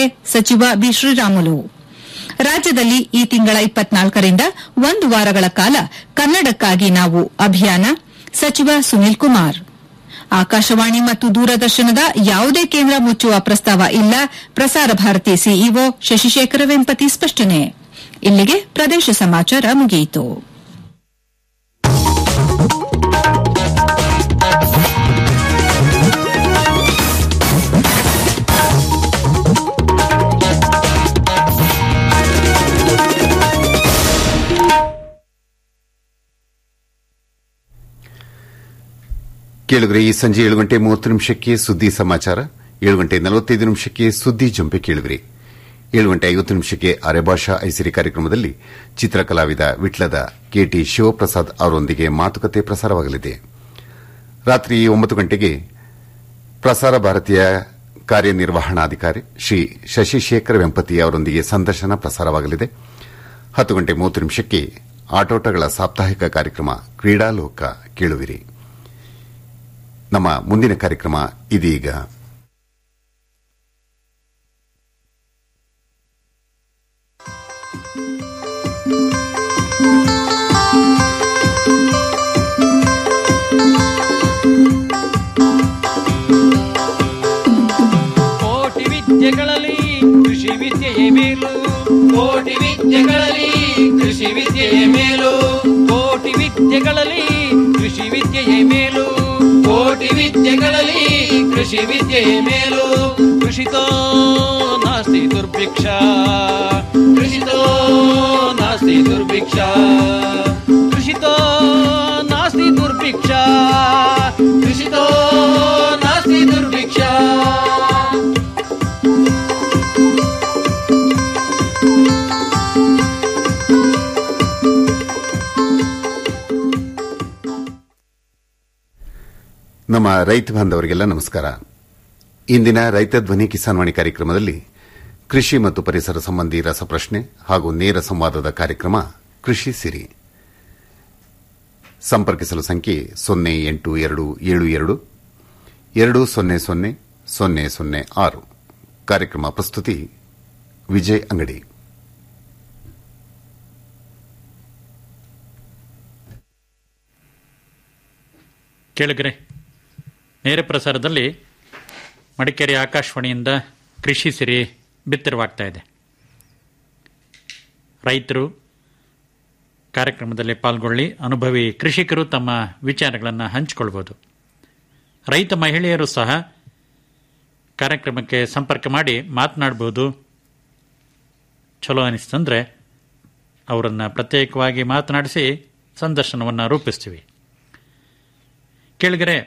ಸಚಿವ ಬಿ ಶ್ರೀರಾಮುಲು ರಾಜ್ಯದಲ್ಲಿ ಈ ತಿಂಗಳ ಇಪ್ಪತ್ನಾಲ್ಕರಿಂದ ಒಂದು ವಾರಗಳ ಕಾಲ ಕನ್ನಡಕ್ಕಾಗಿ ನಾವು ಅಭಿಯಾನ ಸಚಿವ ಸುನೀಲ್ ಕುಮಾರ್ ಆಕಾಶವಾಣಿ ಮತ್ತು ದೂರದರ್ಶನದ ಯಾವುದೇ ಕೇಂದ್ರ ಮುಚ್ಚುವ ಪ್ರಸ್ತಾವ ಇಲ್ಲ ಪ್ರಸಾರ ಭಾರತಿ ಸಿಇಒ ಶಶಿಶೇಖರ ವೆಂಪತಿ ಸ್ಪಷ್ಟನೆ ಇಲ್ಲಿಗೆ ಪ್ರದೇಶ ಸಮಾಚಾರ ಮುಗಿಯಿತು ಕೇಳಿದ್ರೆ ಈ ಸಂಜೆ ಏಳು ಗಂಟೆ ಮೂವತ್ತು ನಿಮಿಷಕ್ಕೆ ಸುದ್ದಿ ಸಮಾಚಾರ ಏಳು ಗಂಟೆ ನಲವತ್ತೈದು ನಿಮಿಷಕ್ಕೆ ಸುದ್ದಿ ಜಂಪೆ ಕೇಳಿದ್ರಿ ಏಳು ಗಂಟೆ ಐವತ್ತು ನಿಮಿಷಕ್ಕೆ ಅರೆಭಾಷಾ ಐಸಿರಿ ಕಾರ್ಯಕ್ರಮದಲ್ಲಿ ಚಿತ್ರಕಲಾವಿದ ವಿಟ್ಲದ ಕೆಟಿ ಶಿವಪ್ರಸಾದ್ ಅವರೊಂದಿಗೆ ಮಾತುಕತೆ ಪ್ರಸಾರವಾಗಲಿದೆ ರಾತ್ರಿ ಒಂಬತ್ತು ಗಂಟೆಗೆ ಪ್ರಸಾರ ಭಾರತೀಯ ಕಾರ್ಯನಿರ್ವಹಣಾಧಿಕಾರಿ ಶ್ರೀ ಶಶಿಶೇಖರ್ ವೆಂಪತಿ ಅವರೊಂದಿಗೆ ಸಂದರ್ಶನ ಪ್ರಸಾರವಾಗಲಿದೆ ಹತ್ತು ಗಂಟೆ ಮೂವತ್ತು ನಿಮಿಷಕ್ಕೆ ಆಟೋಟಗಳ ಸಾಪ್ತಾಹಿಕ ಕಾರ್ಯಕ್ರಮ ಕ್ರೀಡಾಲೋಕ ಕೇಳುವಿರಿ ನಮ್ಮ ಮುಂದಿನ ಕಾರ್ಯಕ್ರಮ ಇದೀಗ ಕೋಟಿ ವಿದ್ಯೆಗಳಲ್ಲಿ ಕೃಷಿ ವಿದ್ಯೆಯೇ ಮೇಲು ಕೋಟಿ ವಿದ್ಯೆಗಳಲ್ಲಿ ಕೃಷಿ ವಿದ್ಯೆಯೇ ಮೇಲು ಕೋಟಿ ವಿದ್ಯೆಗಳಲ್ಲಿ ಕೃಷಿ ವಿದ್ಯೆಯೇ ಮೇಲು ಕೋಟಿ ವಿದ್ಯೆಗಳಲ್ಲಿ ಕೃಷಿ ವಿದ್ಯೆಯೇ ಮೇಲು ಕೃಷಿತೋ ನಾಸ್ತಿ ದುರ್ಭಿಕ್ಷ ಕೃಷಿತೋ ನಾಸ್ತಿ ದುರ್ಭಿಕ್ಷ ಕೃಷಿತೋ ನಾಸ್ತಿ ದುರ್ಭಿಕ್ಷ ಕೃಷಿತೋ ನಾಸ್ತಿ ದುರ್ಭಿಕ್ಷ ನಮ್ಮ ರೈತ ಬಾಂಧವರಿಗೆಲ್ಲ ನಮಸ್ಕಾರ ಇಂದಿನ ರೈತ ಧ್ವನಿ ಕಿಸಾನ್ವಾಣಿ ಕಾರ್ಯಕ್ರಮದಲ್ಲಿ ಕೃಷಿ ಮತ್ತು ಪರಿಸರ ಸಂಬಂಧಿ ರಸಪ್ರಶ್ನೆ ಹಾಗೂ ನೇರ ಸಂವಾದದ ಕಾರ್ಯಕ್ರಮ ಕೃಷಿ ಸಿರಿ ಸಂಪರ್ಕಿಸಲು ಸಂಖ್ಯೆ ಸೊನ್ನೆ ಎಂಟು ಎರಡು ಏಳು ಎರಡು ಎರಡು ಸೊನ್ನೆ ಸೊನ್ನೆ ಸೊನ್ನೆ ಸೊನ್ನೆ ಆರು ಕಾರ್ಯಕ್ರಮ ಪ್ರಸ್ತುತಿ ವಿಜಯ್ ಅಂಗಡಿ ಕೇಳಿಗ್ರೆ ನೇರ ಪ್ರಸಾರದಲ್ಲಿ ಮಡಿಕೇರಿ ಆಕಾಶವಾಣಿಯಿಂದ ಕೃಷಿ ಸಿರಿ ಬಿತ್ತರವಾಗ್ತಾ ಇದೆ ರೈತರು ಕಾರ್ಯಕ್ರಮದಲ್ಲಿ ಪಾಲ್ಗೊಳ್ಳಿ ಅನುಭವಿ ಕೃಷಿಕರು ತಮ್ಮ ವಿಚಾರಗಳನ್ನು ಹಂಚಿಕೊಳ್ಬೋದು ರೈತ ಮಹಿಳೆಯರು ಸಹ ಕಾರ್ಯಕ್ರಮಕ್ಕೆ ಸಂಪರ್ಕ ಮಾಡಿ ಮಾತನಾಡ್ಬೋದು ಚಲೋ ಅನಿಸ್ತಂದ್ರೆ ಅವರನ್ನು ಪ್ರತ್ಯೇಕವಾಗಿ ಮಾತನಾಡಿಸಿ ಸಂದರ್ಶನವನ್ನು ರೂಪಿಸ್ತೀವಿ ಕೇಳಿದರೆ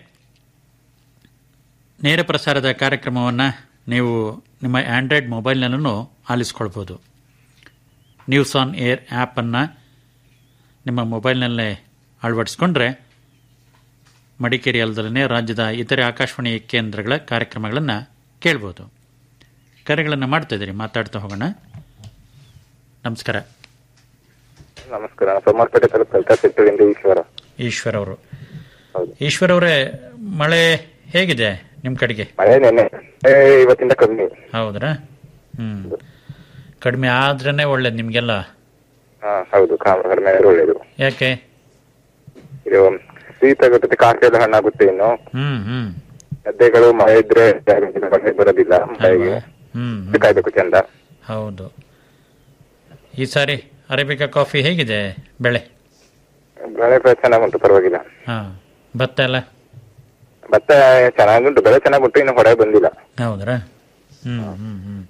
ನೇರ ಪ್ರಸಾರದ ಕಾರ್ಯಕ್ರಮವನ್ನು ನೀವು ನಿಮ್ಮ ಆಂಡ್ರಾಯ್ಡ್ ಮೊಬೈಲ್ನಲ್ಲೂ ಆಲಿಸ್ಕೊಳ್ಬೋದು ನ್ಯೂಸ್ ಆನ್ ಏರ್ ಆ್ಯಪನ್ನು ನಿಮ್ಮ ಮೊಬೈಲ್ನಲ್ಲೇ ಅಳವಡಿಸ್ಕೊಂಡ್ರೆ ಮಡಿಕೇರಿ ಅಲ್ಲದಲ್ಲೇ ರಾಜ್ಯದ ಇತರೆ ಆಕಾಶವಾಣಿ ಕೇಂದ್ರಗಳ ಕಾರ್ಯಕ್ರಮಗಳನ್ನು ಕೇಳ್ಬೋದು ಕರೆಗಳನ್ನು ಮಾಡ್ತಾ ಇದ್ದೀರಿ ಮಾತಾಡ್ತಾ ಹೋಗೋಣ ನಮಸ್ಕಾರ ನಮಸ್ಕಾರ ನಾನು ಸೋಮವಾರಪೇಟೆ ತಾಲೂಕು ಕಲ್ತಾ ಚಿತ್ತೂರಿಂದ ಈಶ್ವರ ಈಶ್ವರ್ ಅವರು ಹೌದು ಈಶ್ವರ್ ಅವರೇ ಮಳೆ ಹೇಗಿದೆ ನಿಮ್ಮ ಕಡೆಗೆ ಮಳೆ ನೆನ್ನೆ ಏ, ಇವತ್ತಿಂದ ಕಮ್ಮಿ ಹೌದ್ರಾ ಹ್ಮ್ ಕಡಿಮೆ ಆದ್ರೇನೆ ಒಳ್ಳೇದು ನಿಮ್ಗೆಲ್ಲ ಹಾ ಹೌದು ಕಾ- ಕಡಿಮೆ ಆದ್ರೆ ಒಳ್ಳೇದು ಯಾಕೆ ಇದು ಶೀತ ಗೊತ್ತೆ ಕಾಫಿ ಎಲ್ಲ ಹಣ್ಣಾಗುತ್ತೆ ಇನ್ನು ಹ್ಮ್ ಹ್ಮ್ ಗದ್ದೆಗಳು ಮಳೆ ಇದ್ರೆ ಜಾಗದಲ್ಲಿ ಮಳೆ ಬರೋದಿಲ್ಲ ಮಳೆಗೆ ಹ್ಮ್ ಹ್ಮ್. ಕಾಯ್ಬೇಕು ಚಂದ ಹೌದು ಈ ಸಾರಿ ಅರೇಬಿಕಾ ಕಾಫಿ ಹೇಗಿದೆ ಬೆಳೆ ಬೆಳೆ ಬೆಳೆ ಚೆನ್ನಾಗುಂಟು ಪರವಾಗಿಲ್ಲ ಹಾ ಭತ್ತ ಎಲ್ಲ ಭತ್ತ ಚೆನ್ನಾಗುಂಟು ಬೆಳೆ ಚೆನ್ನಾಗುಂಟು ಇನ್ನು ಹೊಡೆ ಬಂದಿಲ್ಲ ಹೌದ್ರಾ ಹ್ಮ್ ಹ್ಮ್ ಹ್ಮ್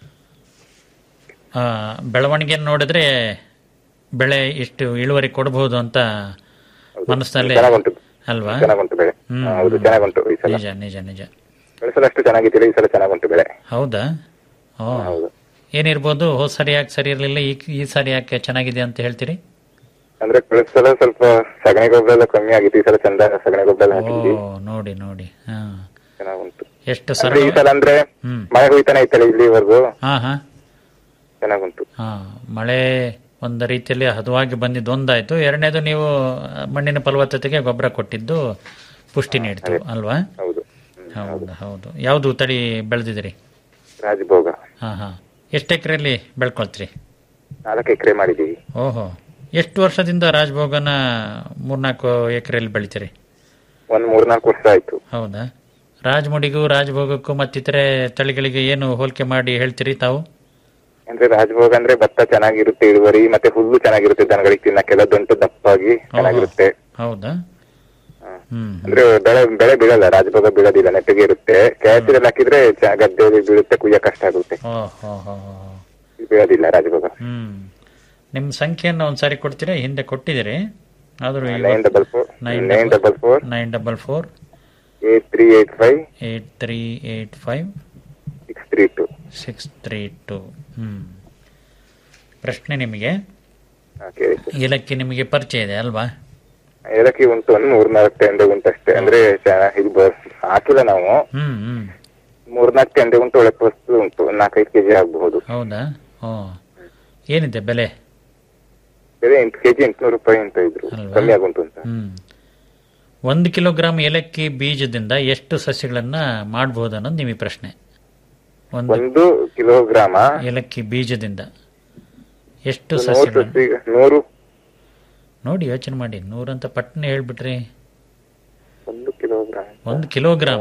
ಆ, ಬೆಳವಣಿಗೆ ನೋಡಿದ್ರೆ ಬೆಳೆ ಇಷ್ಟು ಇಳುವರಿ ಕೊಡಬಹುದು ಅಂತ ಮನಸ್ಸಿನಲ್ಲಿ ಚೆನ್ನಾಗುಂಟು ಅಲ್ವಾ ಚೆನ್ನಾಗುಂಟು ಬೆಳೆ ಹ್ಮ್. ಹಾ, ಹೌದು ಚೆನ್ನಾಗುಂಟು ಈ ಸಲ ನಿಜ ನಿಜ ನಿಜ ಬೆಳೆಸಲು ಅಷ್ಟು ಚೆನ್ನಾಗಿದ್ದಿಲ್ಲ ಈ ಸಲ ಚೆನ್ನಾಗುಂಟು ಬೆಳೆ ಹೌದಾ ಓ ಹೌದು ಏನಿರ್ಬೋದು ಹೋದ್ ಸರಿ ಯಾಕೆ ಸರಿ ಇರಲಿಲ್ಲ ಈ ಈ ಸಾರಿ ಯಾಕೆ ಚೆನ್ನಾಗಿದೆ ಅಂತ ಹೇಳ್ತೀರಿ ಅಂದ್ರೆ ಕಳಿಸಲ ಸ್ವಲ್ಪ ಸಗಣಿ ಗೊಬ್ಬರ ಎಲ್ಲ ಕಮ್ಮಿ ಆಗಿತ್ತು ಈ ಸಲ ಚಂದ ಸಗಣಿ ಗೊಬ್ಬರ ಎಲ್ಲ ಓ ಹಾಕಿದ್ವಿ ನೋಡಿ ನೋಡಿ ಹಾ ಚೆನ್ನಾಗುಂಟು ಎಷ್ಟು ಅಂದ್ರೆ ಸರಳ ಈ ಸಲ ಅಂದ್ರೆ ಹ್ಮ್. ಮಳೆ ಹೋಯ್ತಾನೆ ಐತಲ್ಲ ಇಲ್ಲಿವರೆಗೂ ಹಾ ಹಾ ಚೆನ್ನಾಗುಂಟು ಹಾ ಮಳೆ ಒಂದು ರೀತಿಯಲ್ಲಿ ಹದವಾಗಿ ಬಂದಿದ್ದು ಒಂದಾಯ್ತು ಎರಡನೇದು ನೀವು ಮಣ್ಣಿನ ಫಲವತ್ತತೆಗೆ ಗೊಬ್ಬರ ಕೊಟ್ಟಿದ್ದು ಪುಷ್ಟಿ ನೀಡ್ತು ಅಲ್ವಾ ಹೌದು ಹೌದು ಹೌದು ಯಾವುದು ತಳಿ ಬೆಳೆದಿದ್ದೀರಿ ರಾಜಭೋಗ ಹಾ ಹಾ ಎಷ್ಟು ಎಕರೆಯಲ್ಲಿ ಬೆಳ್ಕೊಳ್ತೀರಿ ನಾಲ್ಕು ಎಕರೆ ಮಾಡಿದ್ದೀವಿ ಓಹೋ ಎಷ್ಟು ವರ್ಷದಿಂದ ರಾಜಭೋಗನ ಮೂರ್ನಾಲ್ಕು ಎಕರೆಯಲ್ಲಿ ಬೆಳಿತೀರಿ ಒಂದ್ ಮೂರ್ನಾಲ್ಕು ವರ್ಷ ಆಯ್ತು ಹೌದಾ ರಾಜಮುಡಿಗೂ ರಾಜಭೋಗಕ್ಕೂ ಮತ್ತಿತರೆ ತಳಿಗಳಿಗೆ ಏನು ಹೋಲಿಕೆ ಮಾಡಿ ಹೇಳ್ತೀರಿ ತಾವು ಅಂದ್ರೆ ರಾಜಭೋಗ ಅಂದ್ರೆ ಭತ್ತ ಚೆನ್ನಾಗಿರುತ್ತೆ ಇಳುವರಿ ಮತ್ತೆ ಹುಲ್ಲು ಚೆನ್ನಾಗಿರುತ್ತೆ ದನಗಳಿಗೆ ತಿನ್ನಕ್ಕೆಲ್ಲ ದೊಂಟು ದಪ್ಪಾಗಿ ಚೆನ್ನಾಗಿರುತ್ತೆ ಹೌದಾ ಹ್ಮ್ ಅಂದ್ರೆ ಬೆಳೆ ಬೆಳೆ ಬೀಳಲ್ಲ ರಾಜಭೋಗ ಬೀಳೋದಿಲ್ಲ ನೆಟ್ಟಗೆ ಇರುತ್ತೆ ಕ್ಯಾಸಿರಲ್ಲಿ ಹಾಕಿದ್ರೆ ಚ- ಗದ್ದೆಯಲ್ಲಿ ಬೀಳುತ್ತೆ ಕುಯ್ಯ ಕಷ್ಟ ಆಗುತ್ತೆ ಓ ಹೋ ಹೋ ಹೋ ಹೋ. ಬೀಳೋದಿಲ್ಲ ರಾಜಭೋಗ ಹ್ಮ್ ನಿಮ್ಮ ಸಂಖ್ಯೆಯನ್ನು ಒಂದ್ಸಾರಿ ಕೊಡ್ತೀರಾ ಹಿಂದೆ ಕೊಟ್ಟಿದ್ದೀರಿ ಆದರೂ nine double four nine nine double four nine double four eight three eight five eight three eight five six three two six three two hmm ಪ್ರಶ್ನೆ ನಿಮಗೆ ಓಕೆ ಏಲಕ್ಕಿ ನಿಮಗೆ ಪರಿಚಯ ಇದೆ ಅಲ್ವಾ ಏಲಕ್ಕಿ ಉಂಟು ಒಂದು ಮೂರ್ನಾಲ್ಕು ಟೆಂಡೆ ಉಂಟು ಅಷ್ಟೇ ಅಂದ್ರೆ ಚ- ಇದು ಬ- ಹಾಕಿಲ್ಲ ನಾವು ಹ್ಮ್ ಹ್ಮ್ ಮೂರ್ನಾಲ್ಕು ಟೆಂಡೆ ಉಂಟು ಒಳ್ಳೆ ವಸ್ತು ಉಂಟು ಒಂದು ನಾಲ್ಕೈದು ಕೆಜಿ ಆಗಬಹುದು ಹೌದಾ ಓ ಏನಿದೆ ಬೆಲೆ ಬೇರೆ ಎಂಟು ಕೆಜಿ ಎಂಟ್ನೂರು ರೂಪಾಯಿ ಅಂತ ಇದ್ರು ಅಲ್ವಾ? ಕಮ್ಮಿ ಆಗುಂಟು ಅಂತ ಹ್ಮ್ ಒಂದು ಕಿಲೋಗ್ರಾಮ್ ಏಲಕ್ಕಿ ಬೀಜದಿಂದ ಎಷ್ಟು ಸಸ್ಯಗಳನ್ನ ಮಾಡಬಹುದು ಅನ್ನೋದು ನಿಮಗೆ ಪ್ರಶ್ನೆ ಒಂದು ಒಂದು ಕಿಲೋಗ್ರಾಮ ಏಲಕ್ಕಿ ಬೀಜದಿಂದ ಎಷ್ಟು ನೂರು ಸಸ್ಯಗಳನ್ನ ಸಸಿ- ನೂರು ನೋಡಿ ಯೋಚನೆ ಮಾಡಿ ನೂರಂತ ಪಟ್ನೆ ಹೇಳ್ಬಿಟ್ರಿ ಒಂದು ಕಿಲೋಗ್ರಾಮ್ ಒಂದು ಕಿಲೋಗ್ರಾಮ್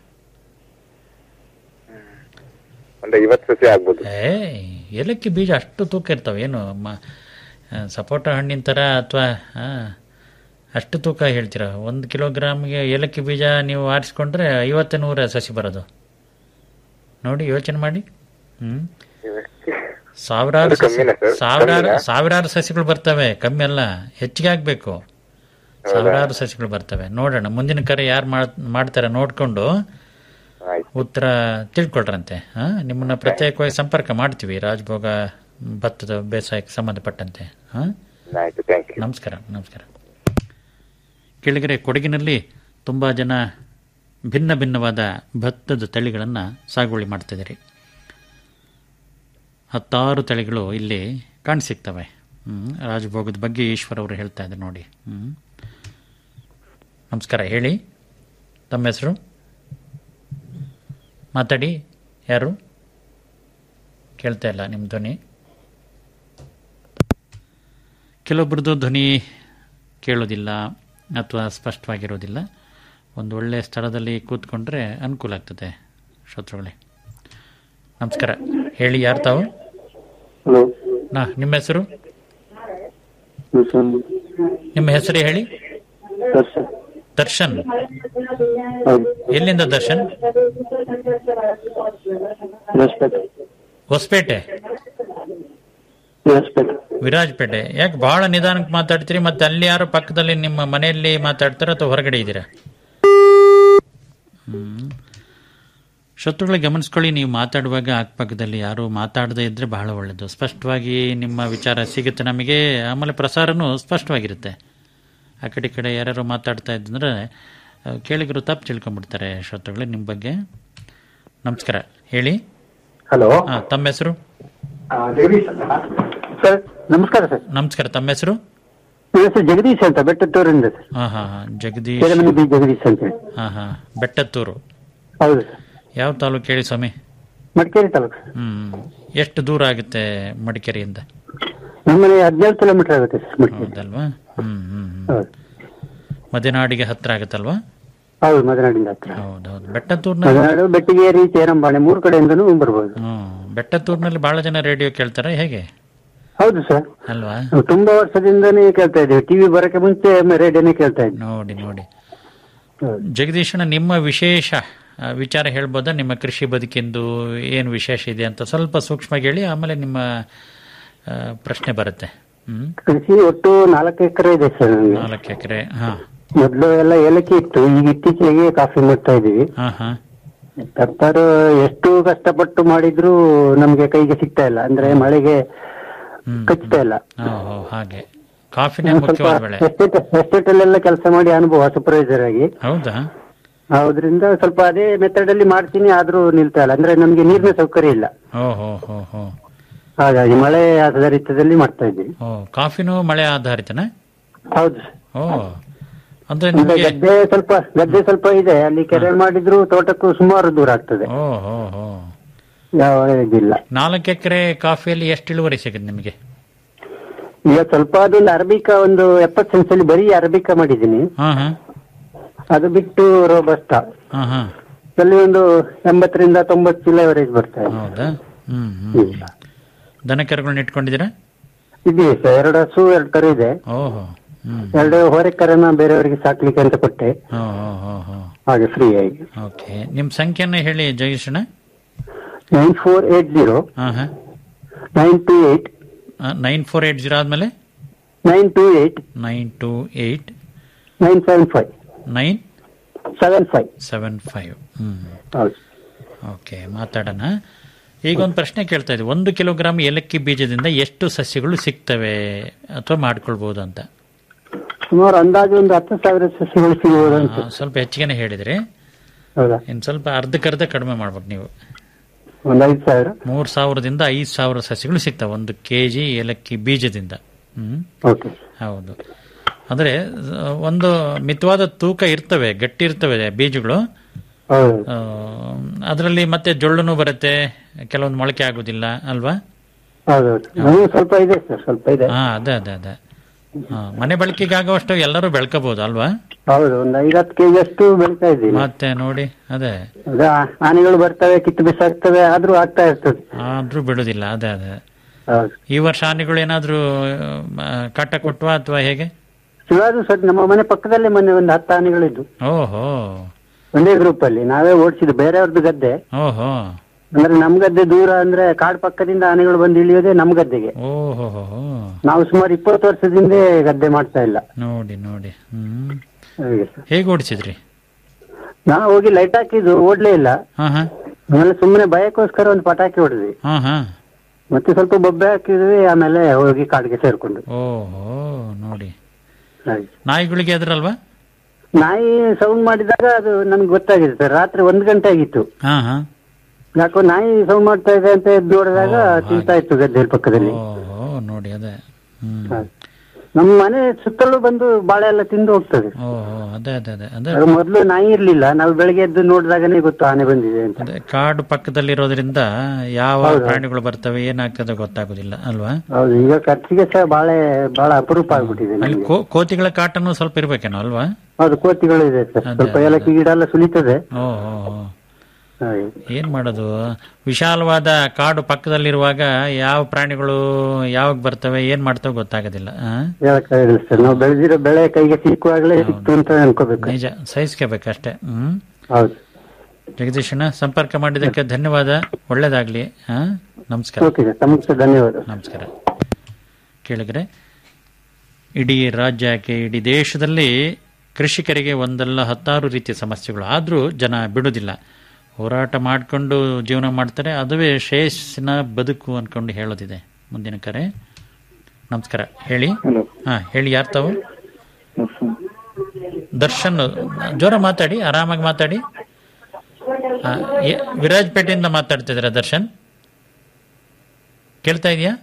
ಒಂದು ಐವತ್ತು ಸಸಿ ಆಗ್ಬೋದು ಏ ಏಲಕ್ಕಿ ಬೀಜ ಅಷ್ಟು ತೂಕ ಇರ್ತಾವೆ ಏನು ಮ- ಆ, ಸಪೋಟ ಹಣ್ಣಿನ ಥರ ಅಥವಾ ಅಷ್ಟು ತೂಕ ಹೇಳ್ತೀರ ಒಂದು ಕಿಲೋಗ್ರಾಮ್ಗೆ ಏಲಕ್ಕಿ ಬೀಜ ನೀವು ಆರಿಸ್ಕೊಂಡ್ರೆ ಐವತ್ತು ನೂರ ಸಸಿ ಬರೋದು ನೋಡಿ ಯೋಚನೆ ಮಾಡಿ ಹ್ಮ್ ಸಾವಿರಾರು ಅದು ಸಸಿ ಕಮ್ಮಿನಾ ಸರ್? ಸಾವಿರಾರು ಕಮ್ಮಿನಾ? ಸಾವಿರಾರು ಸಸಿಗಳು ಬರ್ತವೆ ಕಮ್ಮಿ ಅಲ್ಲ ಹೆಚ್ಚಿಗೆ ಆಗ್ಬೇಕು ಸಾವಿರಾರು ಸಸಿಗಳು ಬರ್ತವೆ ನೋಡೋಣ ಮುಂದಿನ ಕರೆ ಯಾರು ಮಾಡ್ತಾರೆ ನೋಡ್ಕೊಂಡು ಆಯ್ತು ಉತ್ತರ ತಿಳ್ಕೊಳ್ರಂತೆ ಹಾ ನಿಮ್ಮನ್ನ ಪ್ರತ್ಯೇಕವಾಗಿ ಸಂಪರ್ಕ ಮಾಡ್ತೀವಿ ರಾಜಭೋಗ ಭತ್ತದ ಬೇಸಾಯಕ್ಕೆ ಸಂಬಂಧಪಟ್ಟಂತೆ ಹಾ ಆಯ್ತು ಥ್ಯಾಂಕ್ ಯು ನಮಸ್ಕಾರ ನಮಸ್ಕಾರ ಕೆಳಗರೆ ಕೊಡಗಿನಲ್ಲಿ ತುಂಬ ಜನ ಭಿನ್ನ ಭಿನ್ನವಾದ ಭತ್ತದ ತಳಿಗಳನ್ನು ಸಾಗುವಳಿ ಮಾಡ್ತಿದ್ದೀರಿ ಹತ್ತಾರು ತಳಿಗಳು ಇಲ್ಲಿ ಕಾಣಸಿಗ್ತವೆ ಹ್ಮ್. ರಾಜಭೋಗದ ಬಗ್ಗೆ ಈಶ್ವರ್ ಅವರು ಹೇಳ್ತಾ ಇದ್ದಾರೆ ನೋಡಿ ಹ್ಮ್. ನಮಸ್ಕಾರ ಹೇಳಿ ತಮ್ಮ ಹೆಸರು ಮಾತಾಡಿ ಯಾರು ಕೇಳ್ತಾ ಇಲ್ಲ ನಿಮ್ಮ ಧ್ವನಿ ಕೆಲವೊಬ್ಬರದ್ದು ಧ್ವನಿ ಕೇಳೋದಿಲ್ಲ ಅಥವಾ ಸ್ಪಷ್ಟವಾಗಿರೋದಿಲ್ಲ ಒಂದು ಒಳ್ಳೆಯ ಸ್ಥಳದಲ್ಲಿ ಕೂತ್ಕೊಂಡ್ರೆ ಅನುಕೂಲ ಆಗ್ತದೆ ಶ್ರೋತೃಗಳೇ ನಮಸ್ಕಾರ ಹೇಳಿ ಯಾರು ತಾವು ಹಲೋ ನಾ ನಿಮ್ಮ ಹೆಸರು ದರ್ಶನ್ ನಿಮ್ಮ ಹೆಸರು ಹೇಳಿ ದರ್ಶನ್ ದರ್ಶನ್ ಹೌದು ಎಲ್ಲಿಂದ ದರ್ಶನ್ ರೆಸ್ಪೆಕ್ಟ್ ಹೊಸಪೇಟೆ ರೆಸ್ಪೆಕ್ಟ್ ವಿರಾಜಪೇಟೆ ಯಾಕೆ ಬಹಳ ನಿಧಾನಕ್ಕೆ ಮಾತಾಡ್ತೀರಿ ಮತ್ತೆ ಅಲ್ಲಿ ಯಾರು ಪಕ್ಕದಲ್ಲಿ ನಿಮ್ಮ ಮನೆಯಲ್ಲಿ ಮಾತಾಡ್ತಾರ ಅಥವಾ ಹೊರಗಡೆ ಇದ್ದೀರಾ ಹ್ಮ್. ಶತ್ರುಗಳು ಗಮನಿಸ್ಕೊಳ್ಳಿ ನೀವು ಮಾತಾಡುವಾಗ ಅಕ್ಕಪಕ್ಕದಲ್ಲಿ ಯಾರು ಮಾತಾಡದೇ ಇದ್ರೆ ಬಹಳ ಒಳ್ಳೆಯದು ಸ್ಪಷ್ಟವಾಗಿ ನಿಮ್ಮ ವಿಚಾರ ಸಿಗುತ್ತೆ ನಮಗೆ ಆಮೇಲೆ ಪ್ರಸಾರನೂ ಸ್ಪಷ್ಟವಾಗಿರುತ್ತೆ ಆ ಕಡೆ ಈ ಕಡೆ ಯಾರ್ಯಾರು ಮಾತಾಡ್ತಾ ಇದ್ದಂದ್ರೆ ಆ, ಕೇಳಿಗರು ತಪ್ಪು ತಿಳ್ಕೊಂಡ್ಬಿಡ್ತಾರೆ ಶತ್ರುಗಳೇ ನಿಮ್ಮ ಬಗ್ಗೆ ನಮಸ್ಕಾರ ಹೇಳಿ ಹಲೋ ಹಾಂ ತಮ್ಮ ಹೆಸರು ಜಗದೀಶ್ ಸರ್ ನಮಸ್ಕಾರ ಸರ್ ನಮಸ್ಕಾರ ತಮ್ಮ ಹೆಸರು ನನ್ನ ಹೆಸರು ಜಗದೀಶ್ ಅಂತ ಬೆಟ್ಟತ್ತೂರಿಂದ ಸರ್ ಹಾಂ ಹಾಂ ಹಾಂ ಜಗದೀಶ್ ಕೆಳಮನೆ ಬಿ ಜಗದೀಶ್ ಅಂತ ಹೇಳಿ ಹಾಂ ಹಾಂ ಬೆಟ್ಟತ್ತೂರು ಹೌದು ಸರ್ ಯಾವ ತಾಲೂಕು ಹೇಳಿ ಸ್ವಾಮಿ ಮಡಿಕೇರಿ ತಾಲೂಕು ಸರ್ ಹ್ಮ್ ಎಷ್ಟು ದೂರ ಆಗುತ್ತೆ ಮಡಿಕೇರಿಯಿಂದ ನಮ್ಮನೆ ಹದಿನೇಳು ಕಿಲೋಮೀಟರ್ ಆಗುತ್ತೆ ಸರ್ ಮಡಿಕೇರಿ ಹೌದಲ್ವಾ ಹ್ಮ್ ಹ್ಮ್ ಹ್ಮ್ ಹೌದು ಮದೆನಾಡಿಗೆ ಹತ್ರ ಆಗುತ್ತಲ್ವಾ ಹೌದು ಮದನಾಡಿಂದ ಹತ್ರ ಹೌದೌದು ಬೆಟ್ಟತ್ತೂರ್ನ ಮದನಾಡು ಬೆಟ್ಟಿಗೇರಿ ಚೇರಂಬಾಣೆ ಮೂರು ಕಡೆಯಿಂದನೂ ಬರ್ಬೋದು ಹ್ಮ್ ಬೆಟ್ಟತ್ತೂರ್ನಲ್ಲಿ ಬಹಳ ಜನ ರೇಡಿಯೋ ಕೇಳ್ತಾರೆ ಹೇಗೆ ಹೌದು ಸರ್ ಅಲ್ವಾ ನಾವು ತುಂಬಾ ವರ್ಷದಿಂದನೇ ಕೇಳ್ತಾ ಇದ್ದೀವಿ ಟಿವಿ ಬರಕ್ಕೆ ಮುಂಚೆ ರೇಡಿಯೋನೇ ಕೇಳ್ತಾ ಇದ್ವಿ ನೋಡಿ ನೋಡಿ ಹೌದು. ಜಗದೀಶನ ನಿಮ್ಮ ವಿಶೇಷ ಆ, ವಿಚಾರ ಹೇಳ್ಬೋದಾ ನಿಮ್ಮ ಕೃಷಿ ಬದುಕಿಂದು ಏನು ವಿಶೇಷ ಇದೆ ಅಂತ ಸ್ವಲ್ಪ ಸೂಕ್ಷ್ಮವಾಗಿ ಹೇಳಿ ಆಮೇಲೆ ನಿಮ್ಮ ಆ, ಪ್ರಶ್ನೆ ಬರುತ್ತೆ ಹ್ಮ್ ಕೃಷಿ ಒಟ್ಟು ನಾಲ್ಕು ಎಕರೆ ಇದೆ ಸರ್ ನಮಗೆ ನಾಲ್ಕು ಎಕರೆ ಹಾ ಮೊದಲು ಎಲ್ಲ ಏಲಕ್ಕಿ ಇತ್ತು ಈಗ ಇತ್ತೀಚೆಗೆ ಕಾಫಿ ಮಾಡ್ತಾ ಇದೀವಿ ಹಾ ಹಾ ಪೆಪ್ಪರ್ ಎಷ್ಟು ಕಷ್ಟಪಟ್ಟು ಮಾಡಿದ್ರು ನಮ್ಗೆ ಕೈಗೆ ಸಿಗ್ತಾ ಇಲ್ಲ ಅಂದ್ರೆ ಮಳೆಗೆ ಹ್ಮ್ ಕಚ್ತಾ ಇಲ್ಲ ಓ, ಓ, ಹಾಗೆ ಕಾಫಿನೇ ಸ್ವಲ್ಪ ಮುಖ್ಯವಾದ ಬೆಳೆ ಎಸ್ಟೇಟ್ ಎಸ್ಟೇಟ್ ಅಲ್ಲೆಲ್ಲ ಕೆಲಸ ಮಾಡಿ ಅನುಭವ ಸೂಪರ್ವೈಸರ್ ಆಗಿ ಹೌದಾ ಅದರಿಂದ ಸ್ವಲ್ಪ ಅದೇ ಮೆಥಡ್ ಅಲ್ಲಿ ಮಾಡ್ತೀನಿ ಆದ್ರೂ ನಿಲ್ತಾ ಇಲ್ಲ ಅಂದ್ರೆ ನಮ್ಗೆ ನೀರಿನ ಸೌಕರ್ಯ ಇಲ್ಲ ಓ ಹೋ ಹೋ ಹೋ ಹಾಗಾಗಿ ಮಳೆ ಆಧಾರಿತದಲ್ಲಿ ಮಾಡ್ತಾ ಇದ್ದೀವಿ ಓ ಕಾಫಿನೂ ಮಳೆ ಆಧಾರಿತನ ಹೌದು ಓ ಅಂದ್ರೆ ಈಗ ನಿಮಗೆ ಗದ್ದೆ ಸ್ವಲ್ಪ ಗದ್ದೆ ಸ್ವಲ್ಪ ಇದೆ ಅಲ್ಲಿ ಕೆರೆ ಮಾಡಿದ್ರು ತೋಟಕ್ಕೂ ಸುಮಾರು ದೂರ ಆಗ್ತದೆ ಓ ಹೋ ಹೋ ಯಾವ ಇದಿಲ್ಲ ನಾಲ್ಕು ಎಕರೆ ಕಾಫಿಯಲ್ಲಿ ಎಷ್ಟು ಇಳುವರಿ ಸಿಗುತ್ತೆ ನಿಮಗೆ ಈಗ ಸ್ವಲ್ಪ ಅದೊಂದು ಅರಬಿಕಾ ಒಂದು ಎಪ್ಪತ್ತು ಸೆನ್ಸಲ್ಲಿ ಬರೀ ಅರಬಿಕಾ ಮಾಡಿದ್ದೀನಿ ಹಾ ಹಾ ಅದು ಬಿಟ್ಟು ರೋಬಸ್ಟ ಹಾ ಹಾ ಅಲ್ಲಿ ಒಂದು ಎಂಬತ್ತರಿಂದ ತೊಂಬತ್ತು ಚೀಲ ಅವರೇಜ್ ಬರ್ತಾ ಇದೆ ಹೌದಾ ಹ್ಮ್ ಹ್ಮ್ ದನ ಕರುಗಳನ್ನ ಇಟ್ಕೊಂಡಿದ್ದೀರಾ ಇದೆ ಸರ್ ಎರಡು ಹಸು ಎರಡು ಕರು ಇದೆ ಓಹೋ ಹ್ಮ್ ಎರಡು ಹೊರೆ ಕರನ ಬೇರೆಯವರಿಗೆ ಸಾಕ್ಲಿಕ್ಕೆ ಅಂತ ಕೊಟ್ಟೆ ಹೋ ಹೋ ಹೋ ಹೋ ಹಾಗೆ ಫ್ರೀ ಆಗಿ ಓಕೆ ನಿಮ್ಮ ಸಂಖ್ಯೆನ ಹೇಳಿ ಜಗೀಶಣ್ಣ ನೈನ್ ಫೋರ್ ಏಟ್ ಜೀರೋ ಹಾ ಹಾ nine two eight nine four eight zero ಆದ್ಮೇಲೆ nine two eight nine two eight nine seven five nine seven five seven five hmm ಹೌದು ಓಕೆ ಮಾತಾಡೋಣ ಈಗ ಒಂದು ಪ್ರಶ್ನೆ ಕೇಳ್ತಾ ಇದ್ದೀವಿ ಒಂದು ಕಿಲೋಗ್ರಾಮ್ ಏಲಕ್ಕಿ ಬೀಜದಿಂದ ಎಷ್ಟು ಸಸ್ಯಗಳು ಸಿಗ್ತವೆ ಅಥವಾ ಮಾಡ್ಕೊಳ್ಬಹುದು ಅಂತ ಸುಮಾರು ಅಂದಾಜು ಒಂದು ಹತ್ತು ಸಾವಿರ ಸಸ್ಯಗಳು ಸಿಗಬಹುದು ಅಂತ ಆ, ಸ್ವಲ್ಪ ಹೆಚ್ಚಿಗೆನೆ ಹೇಳಿದ್ರಿ ಹೌದಾ ಇನ್ನು ಸ್ವಲ್ಪ ಅರ್ಧಕ್ಕರ್ಧ ಕಡಿಮೆ ಮಾಡ್ಬೇಕು ನೀವು ಒಂದು ಐದು ಸಾವಿರ ಮೂರು ಸಾವಿರದಿಂದ ಐದು ಸಾವಿರ ಸಸ್ಯಗಳು ಸಿಗ್ತವೆ ಒಂದು ಕೆ ಜಿ ಏಲಕ್ಕಿ ಬೀಜದಿಂದ ಹ್ಮ್ ಓಕೆ ಹೌದು ಅಂದ್ರೆ ಆ, ಒಂದು ಮಿತವಾದ ತೂಕ ಇರ್ತವೆ ಗಟ್ಟಿ ಇರ್ತವೆ ಬೀಜಗಳು ಹೌದು ಅದರಲ್ಲಿ ಮತ್ತೆ ಜೊಳ್ಳುನು ಬರುತ್ತೆ ಕೆಲವೊಂದು ಮೊಳಕೆ ಆಗುದಿಲ್ಲ ಅಲ್ವಾ ಹೌದೌದು ನಮಗೆ ಸ್ವಲ್ಪ ಇದೆ ಸರ್ ಸ್ವಲ್ಪ ಇದೆ ಹಾ ಅದೇ ಅದೇ ಅದೇ ಹಾ, ಮನೆ ಬಳಕೆಗಾಗುವಷ್ಟು ಎಲ್ಲರೂ ಬೆಳ್ಕೋಬಹುದು ಅಲ್ವಾ ಹೌದು ಒಂದು ಐವತ್ತು ಕೆಜಿ ಅಷ್ಟು ಬೆಳಿತಾ ಇದ್ದೀವಿ ಮತ್ತೆ ನೋಡಿ ಅದೇ ಅದೇ ಆನೆಗಳು ಬರ್ತವೆ ಕಿತ್ತು ಬಿಸಾಕ್ತವೆ ಆದ್ರೂ ಆಗ್ತಾ ಇರ್ತದೆ ಆದ್ರೂ ಬಿಡುದಿಲ್ಲ ಅದೇ ಅದೇ ಹೌದು ಈ ವರ್ಷ ಆನೆಗಳು ಏನಾದ್ರೂ ಆ, ಕಾಟ ಕೊಟ್ಟವಾ ಅಥವಾ ಹೇಗೆ ಶಿವಾಜು ಸರ್ ನಮ್ಮ ಮನೆ ಪಕ್ಕದಲ್ಲೇ ಮೊನ್ನೆ ಒಂದು ಹತ್ತು ಆನೆಗಳಿದ್ದು ಓಹೋ ಒಂದೇ ಗ್ರೂಪ್ ಅಲ್ಲಿ ನಾವೇ ಓಡಿಸಿದ್ದು ಬೇರೆಯವ್ರದ್ದು ಗದ್ದೆ ಓಹೋ ಅಂದ್ರೆ ನಮ್ ಗದ್ದೆ ದೂರ ಅಂದ್ರೆ ಕಾಡ್ ಪಕ್ಕದಿಂದ ಆನೆಗಳು ಬಂದು ಇಳಿಯೋದೇ ನಮ್ ಗದ್ದೆಗೆ ಓಹೋ ನಾವು ಸುಮಾರು ಇಪ್ಪತ್ತು ವರ್ಷದಿಂದ ಗದ್ದೆ ಮಾಡ್ತಾ ಇಲ್ಲ ನೋಡಿ ನೋಡಿ ಹ್ಮ್ ಹಾಗೆ ಸರ್. ಹೇಗೆ ಓಡಿಸಿದ್ರಿ ನಾವು ಹೋಗಿ ಲೈಟ್ ಹಾಕಿದ್ದು ಓಡ್ಲೇ ಇಲ್ಲ ಹಾ ಹಾ ಆಮೇಲೆ ಸುಮ್ಮನೆ ಭಯಕ್ಕೋಸ್ಕರ ಒಂದು ಪಟಾಕಿ ಹೊಡೆದ್ವಿ ಹಾ ಹಾ ಮತ್ತೆ ಸ್ವಲ್ಪ ಬೊಬ್ಬೆ ಹಾಕಿದ್ವಿ ಆಮೇಲೆ ಹೋಗಿ ಕಾಡಿಗೆ ಸೇರ್ಕೊಂಡು ಓಹೋ ನೋಡಿ ಹಾಗೆ ನಾಯಿಗಳಿಗೆ ಎದ್ರಲ್ವಾ ನಾಯಿ ಸೌಂಡ್ ಮಾಡಿದಾಗ ಅದು ನಮ್ಗೆ ಗೊತ್ತಾಗಿದೆ ಸರ್ ರಾತ್ರಿ ಒಂದ್ ಗಂಟೆ ಆಗಿತ್ತು ಹಾ ಹಾ ಯಾಕೋ ನಾಯಿ ಸೌಂಡ್ ಮಾಡ್ತಾ ಇದೆ ಅಂತ ಎದ್ದು ನೋಡಿದಾಗ ತಿಂತಾ ಇತ್ತು ಗದ್ದೆ ಪಕ್ಕದಲ್ಲಿ ಓಹೋ ನೋಡಿ ಅದೇ ಹ್ಮ್ ಹಾಗೆ. ನಮ್ಮ ಮನೆ ಸುತ್ತಲೂ ಬಂದು ಬಾಳೆ ಎಲ್ಲ ತಿಂದು ಹೋಗ್ತದೆ ಓಹೋ ಅದೇ ಅದೇ ಅದೇ ಅದೇ ಆಗ ಮೊದ್ಲು ನಾಯಿ ಇರ್ಲಿಲ್ಲ ನಾವು ಬೆಳಗ್ಗೆ ಎದ್ದು ನೋಡಿದಾಗನೇ ಗೊತ್ತು ಆನೆ ಬಂದಿದೆ ಅಂತ ಅದೇ ಕಾಡು ಪಕ್ಕದಲ್ಲಿರೋದ್ರಿಂದ ಯಾವ ಹೌದು. ಪ್ರಾಣಿಗಳು ಬರ್ತವೆ ಏನಾಗ್ತದೆ ಗೊತ್ತಾಗುದಿಲ್ಲ ಅಲ್ವಾ ಹೌದು ಈಗ ಖರ್ಚಿಗೆ ಸಹ ಬಾಳೆ ಬಹಳ ಅಪರೂಪ ಆಗ್ಬಿಟ್ಟಿದೆ ಅಲ್ಲಿ ನಮ್ಗೆ. ಕೋ- ಕೋತಿಗಳ ಕಾಟನು ಸ್ವಲ್ಪ ಇರ್ಬೇಕೇನೋ ಅಲ್ವಾ ಹೌದು ಕೋತಿಗಳು ಇದೆ ಸರ್ ಅದೇ, ಸ್ವಲ್ಪ ಅದೇ. ಏಲಕ್ಕಿ ಗಿಡ ಎಲ್ಲ ಸುಲಿತದೆ ಓ ಓ, ಓ. ಹಾಗೆ. ಏನ್ ಮಾಡೋದು ವಿಶಾಲವಾದ ಕಾಡು ಪಕ್ಕದಲ್ಲಿರುವಾಗ ಯಾವ ಪ್ರಾಣಿಗಳು ಯಾವಾಗ ಬರ್ತವೆ ಏನ್ ಮಾಡ್ತವೆ ಗೊತ್ತಾಗೋದಿಲ್ಲ ಆ? ಹೇಳಕ್ಕಾಗಲ್ಲ ಸರ್ ನಾವು ಬೆಳೆದಿರೋ ಬೆಳೆ ಕೈಗೆ ಸಿಕ್ಕುವಾಗಲೇ ಸಿಕ್ತು ಅಂತ ಅನ್ಕೋಬೇಕು ನಿಜ ಸಹಿಸ್ಕೋಬೇಕಷ್ಟೇ ಹ್ಮ್ ಹೌದು ಜಗದೀಶಣ್ಣ ಸಂಪರ್ಕ ಮಾಡಿದ್ದಕ್ಕೆ ಧನ್ಯವಾದ ಒಳ್ಳೇದಾಗ್ಲಿ ಆ? ನಮಸ್ಕಾರ ಓಕೆ ಸರ್ ತಮಗೆ ಸಹ ಧನ್ಯವಾದ ನಮಸ್ಕಾರ ಕೇಳಿದ್ರೆ ಇಡೀ ರಾಜ್ಯಕ್ಕೆ ಇಡೀ ದೇಶದಲ್ಲಿ ಕೃಷಿಕರಿಗೆ ಒಂದಲ್ಲ ಹತ್ತಾರು ರೀತಿಯ ಸಮಸ್ಯೆಗಳು ಆದರೂ ಜನ ಬಿಡುವುದಿಲ್ಲ ಹೋರಾಟ ಮಾಡಿಕೊಂಡು ಜೀವನ ಮಾಡ್ತಾರೆ ಅದುವೇ ಶ್ರೇಯಸ್ಸಿನ ಬದುಕು ಅನ್ಕೊಂಡು ಹೇಳೋದಿದೆ ಮುಂದಿನ ಕರೆ ನಮಸ್ಕಾರ ಹೇಳಿ ಹಾ ಹೇಳಿ ಯಾರು ತಾವು ದರ್ಶನ್ ಜೋರ ಮಾತಾಡಿ ಆರಾಮಾಗಿ ಮಾತಾಡಿ ಆ, ಎ- ವಿರಾಜಪೇಟೆಯಿಂದ ಮಾತಾಡ್ತಿದ್ದೀರಾ ದರ್ಶನ್ ಕೇಳ್ತಾ ಇದೆಯಾ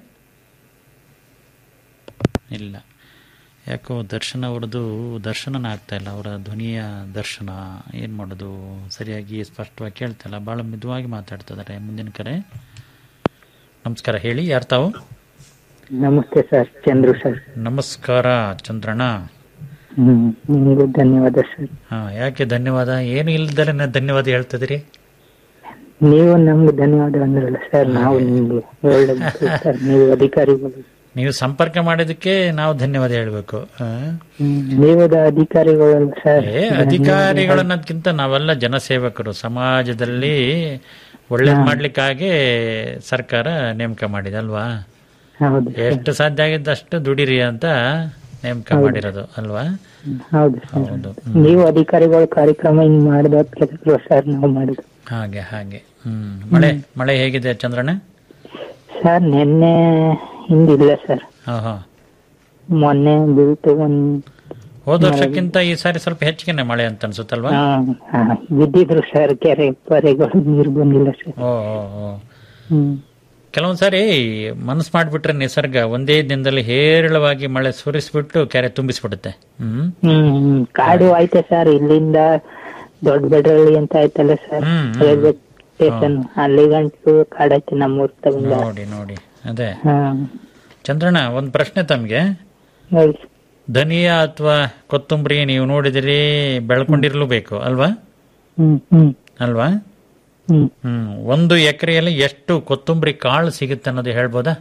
ಇಲ್ಲ ಯಾಕೋ ದರ್ಶನ ಅವ್ರದ್ದು ದರ್ಶನನ ಆಗ್ತಾ ಇಲ್ಲ ಅವರ ಧ್ವನಿಯ ದರ್ಶನ ಏನು ಮಾಡೋದು ಸರಿಯಾಗಿ ಸ್ಪಷ್ಟವಾಗಿ ಕೇಳ್ತಾ ಇಲ್ಲ ಭಾಳ ಮಿದುವಾಗಿ ಮಾತಾಡ್ತಿದ್ದಾರೆ ಮುಂದಿನ ಕರೆ ನಮಸ್ಕಾರ ಹೇಳಿ ಯಾರು ತಾವು ನಮಸ್ತೆ ಸರ್ ಚಂದ್ರು ಸರ್ ನಮಸ್ಕಾರ ಚಂದ್ರಣ್ಣ ಹ್ಮ್ ನಿಮಗೂ ಧನ್ಯವಾದ ಸರ್ ಹಾ ಯಾಕೆ ಧನ್ಯವಾದ ಏನು ಇಲ್ದಲೆ ಧನ್ಯವಾದ ಹೇಳ್ತಿದ್ದೀರಿ ನೀವು ನಮ್ಗೆ ಧನ್ಯವಾದ ಅಂದ್ರಲ್ಲ ಸರ್ ನಾವು ನಿಮ್ಗೆ ಒಳ್ಳೆ ಸರ್ ನೀವು ಅಧಿಕಾರಿಗಳು ನೀವು ಸಂಪರ್ಕ ಮಾಡಿದ್ದಕ್ಕೆ ನಾವು ಧನ್ಯವಾದ ಹೇಳಬೇಕು ಹ್ಮ್, ನೀವು ದ ಅಧಿಕಾರಿಗಳು ಸರ್ ಏ ಅಧಿಕಾರಿಗಳನ್ನೋದ್ಕಿಂತ ನಾವೆಲ್ಲ ಜನಸೇವಕರು ಸಮಾಜದಲ್ಲಿ ಒಳ್ಳೇದ್ ಮಾಡ್ಲಿಕ್ಕಾಗಿ ಸರ್ಕಾರ ನೇಮಕ ಮಾಡಿದೆ ಅಲ್ವಾ ಹೌದು ಸರ್ ಎಷ್ಟು ಸಾಧ್ಯ ಆಗಿದ್ದಷ್ಟು ದುಡಿರಿ ಅಂತ ನೇಮಕ ಮಾಡಿರೋದು ಅಲ್ವಾ ಹೌದು ಸರ್ ಹೌದು ನೀವು ಅಧಿಕಾರಿಗಳು ಕಾರ್ಯಕ್ರಮ ಹಿಂಗ್ ಮಾಡಿದ ಕೆಲಸ ಸರ್ ನಾವು ಮಾಡಿದ್ವಿ ಹಾಗೆ ಹಾಗೆ ಹ್ಮ್ ಮಳೆ ಮಳೆ ಹೇಗಿದೆ ಚಂದ್ರಣ್ಣ ಸರ್ ನಿನ್ನೆ ಹಿಂದಿಲ್ಲ ಸರ್ ಹಾ ಹಾ ಮೊನ್ನೆ ಬೀಳ್ತು ಒಂದ್ ಹೋದ ವರ್ಷಕ್ಕಿಂತ ಈ ಸಾರಿ ಸ್ವಲ್ಪ ಹೆಚ್ಚಿಗೆನೆ ಮಳೆ ಅಂತ ಅನ್ಸುತ್ತಲ್ವಾ ಹಾ, ಹಾ, ಬಿದ್ದಿದ್ರು ಸರ್ ಕೆರೆ ಪರೆಗಳು ನೀರು ಬಂದಿಲ್ಲ ಸರ್ ಓ ಓ ಓ ಹ್ಮ್ ಕೆಲವೊಂದ್ ಸಾರಿ ಮನಸ್ಸು ಮಾಡ್ಬಿಟ್ರೆ ನಿಸರ್ಗ ಒಂದೇ ದಿನದಲ್ಲಿ ಹೇರಳವಾಗಿ ಮಳೆ ಸುರಿಸ್ಬಿಟ್ಟು ಕೆರೆ ತುಂಬಿಸ್ಬಿಡುತ್ತೆ ಹ್ಮ್ ಹ್ಮ್ ಹ್ಮ್ ಕಾಡು ಆಯ್ತೆ ಸರ್ ಇಲ್ಲಿಂದ ದೊಡ್ಡ ಬೆಡ್ರಳ್ಳಿ ಅಂತ ಆಯ್ತಲ್ಲ sir hmm, hmm. Railway station ಅಲ್ಲಿ ಗಂಟು ಕಾಡೈತೆ ನಮ್ಮೂರ್ ತಗೊಂಡ ನೋಡಿ ನೋಡಿ ಅದೇ ಹಾ ಚಂದ್ರಣ್ಣ ಒಂದು ಪ್ರಶ್ನೆ ತಮಗೆ ಹೇಳಿ ಧನಿಯಾ ಅಥವಾ ಕೊತ್ತಂಬರಿ ನೀವು ನೋಡಿದಿರಿ ಬೆಳ್ಕೊಂಡಿರ್ಲೇಬೇಕು ಅಲ್ವಾ ಹ್ಮ್ ಹ್ಮ್ ಅಲ್ವಾ ಹ್ಮ್ ಹ್ಮ್ ಒಂದು ಎಕರೆಯಲ್ಲಿ ಎಷ್ಟು ಕೊತ್ತಂಬರಿ ಕಾಳು ಸಿಗುತ್ತೆ ಅನ್ನೋದು ಹೇಳ್ಬೋದಾ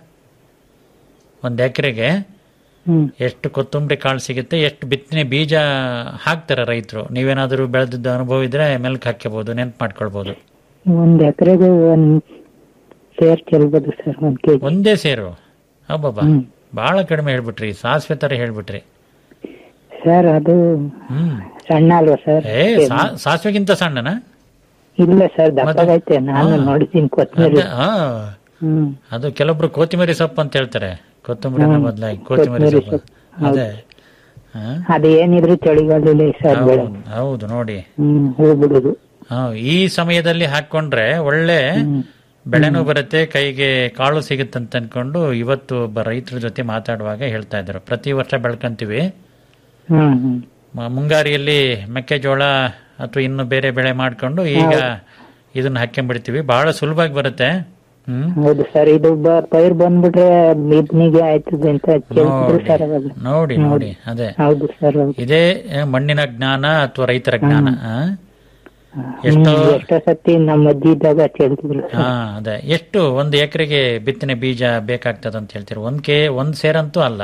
ಒಂದು ಎಕರೆಗೆ ಹ್ಮ್ ಎಷ್ಟು ಕೊತ್ತಂಬರಿ ಕಾಳು ಸಿಗುತ್ತೆ ಎಷ್ಟು ಬಿತ್ತನೆ ಬೀಜ ಹಾಕ್ತಾರೆ ರೈತರು ನೀವೇನಾದರೂ ಬೆಳೆದಿದ್ದ ಅನುಭವ ಇದ್ರೆ ಮೆಲ್ಕ್ ಹಾಕ್ಕೋಬಹುದು ನೆನ್ಪು ಮಾಡ್ಕೊಳ್ಬಹುದು ಒಂದ್ ಎಕರೆಗೆ ಒಂದ್ ಸೇರ್ ಚೆಲ್ಬೋದು ಸರ್ ಒಂದ್ ಕೆಜಿ ಒಂದೇ ಸೇರು ಅಬ್ಬಬ್ಬಾ ಹ್ಮ್. ಬಹಳ ಕಡಿಮೆ ಹೇಳ್ಬಿಟ್ರಿ ಸಾಸಿವೆ ತರ ಹೇಳ್ಬಿಟ್ರಿ ಸರ್ ಅದು ಹ್ಮ್ ಸಣ್ಣ ಅಲ್ವಾ ಸರ್ ಏ ಸಾ- ಸಾಸಿವೆಗಿಂತ ಸಣ್ಣನಾ ಇಲ್ಲ ಸರ್ ದಪ್ಪಗೈತೆ ನಾನು ನೋಡಿದ್ದೀನಿ ಕೊತ್ತಂಬರಿ ಅದೇ, ಆ, ಹ್ಮ್ ಅದು ಕೆಲವೊಬ್ರು ಕೊತ್ತಿಮರಿ ಸೊಪ್ಪು ಅಂತ ಹೇಳ್ತಾರೆ ಕೊತ್ತಂಬರಿನ ಬದಲಾಗಿ ಕೊತ್ತಿಮರಿ ಕೊತ್ತಂಬರಿ ಸೊಪ್ಪು ಸೊಪ್ಪು, ಅದೇ ಹಾ? ಅದು ಏನಿದ್ರು ಚಳಿಗಾಲದಲ್ಲಿ ಸರ್ ಬೆಳೆ ಹೌದು ಹೌದು ನೋಡಿ ಹ್ಮ್ ಹೂ ಬಿಡುದು ಹಾ, ಈ ಸಮಯದಲ್ಲಿ ಹಾಕೊಂಡ್ರೆ ಒಳ್ಳೆ ಬೆಳೆನೂ ಬರುತ್ತೆ ಕೈಗೆ ಕಾಳು ಸಿಗುತ್ತಂತ ಅನ್ಕೊಂಡು ಇವತ್ತು ಒಬ್ಬ ರೈತರ ಜೊತೆ ಮಾತಾಡುವಾಗ ಹೇಳ್ತಾ ಇದ್ರು ಪ್ರತಿ ವರ್ಷ ಬೆಳ್ಕಂತೀವಿ ಹ್ಮ್ ಹ್ಮ್ ಮ- ಮುಂಗಾರಿಯಲ್ಲಿ ಮೆಕ್ಕೆಜೋಳ ಅಥವಾ ಇನ್ನು ಬೇರೆ ಬೆಳೆ ಮಾಡ್ಕೊಂಡು ಈಗ ಇದನ್ನ ಹಾಕೊಂಡ್ಬಿಡ್ತೀವಿ ಬಹಳ ಸುಲಭವಾಗಿ ಬರುತ್ತೆ ಹ್ಮ್ ಹೌದು ಸರ್ ಇದು ಬ- ಪೈರ್ ಬಂದ್ಬಿಟ್ರೆ ಬಿದ್ನಿಗೆ ಆಯ್ತದೆ ಅಂತ ಕೇಳ್ತಿದ್ರು ಸರ್ ಅವಾಗ ನೋಡಿ ನೋಡಿ ನೋಡಿ ಅದೇ ಹೌದು ಸರ್ ಹೌದು ಇದೇ ಆ, ಮಣ್ಣಿನ ಜ್ಞಾನ ಅಥವಾ ರೈತರ ಜ್ಞಾನ ಆ? ಹ್ಮ್, ಎಷ್ಟೋ ಎಷ್ಟೋ ಸತಿ ನಮ್ಮ ಅಜ್ಜಿ ಇದ್ದಾಗ ಕೇಳ್ತಿದ್ರು ಹಾ ಅದೇ ಎಷ್ಟು ಒಂದು ಎಕರೆಗೆ ಬಿತ್ತನೆ ಬೀಜ ಬೇಕಾಗ್ತದ ಅಂತ ಹೇಳ್ತೀರಿ ಒಂದ್ ಕೆ ಒಂದ್ ಸೇರಂತೂ ಅಲ್ಲ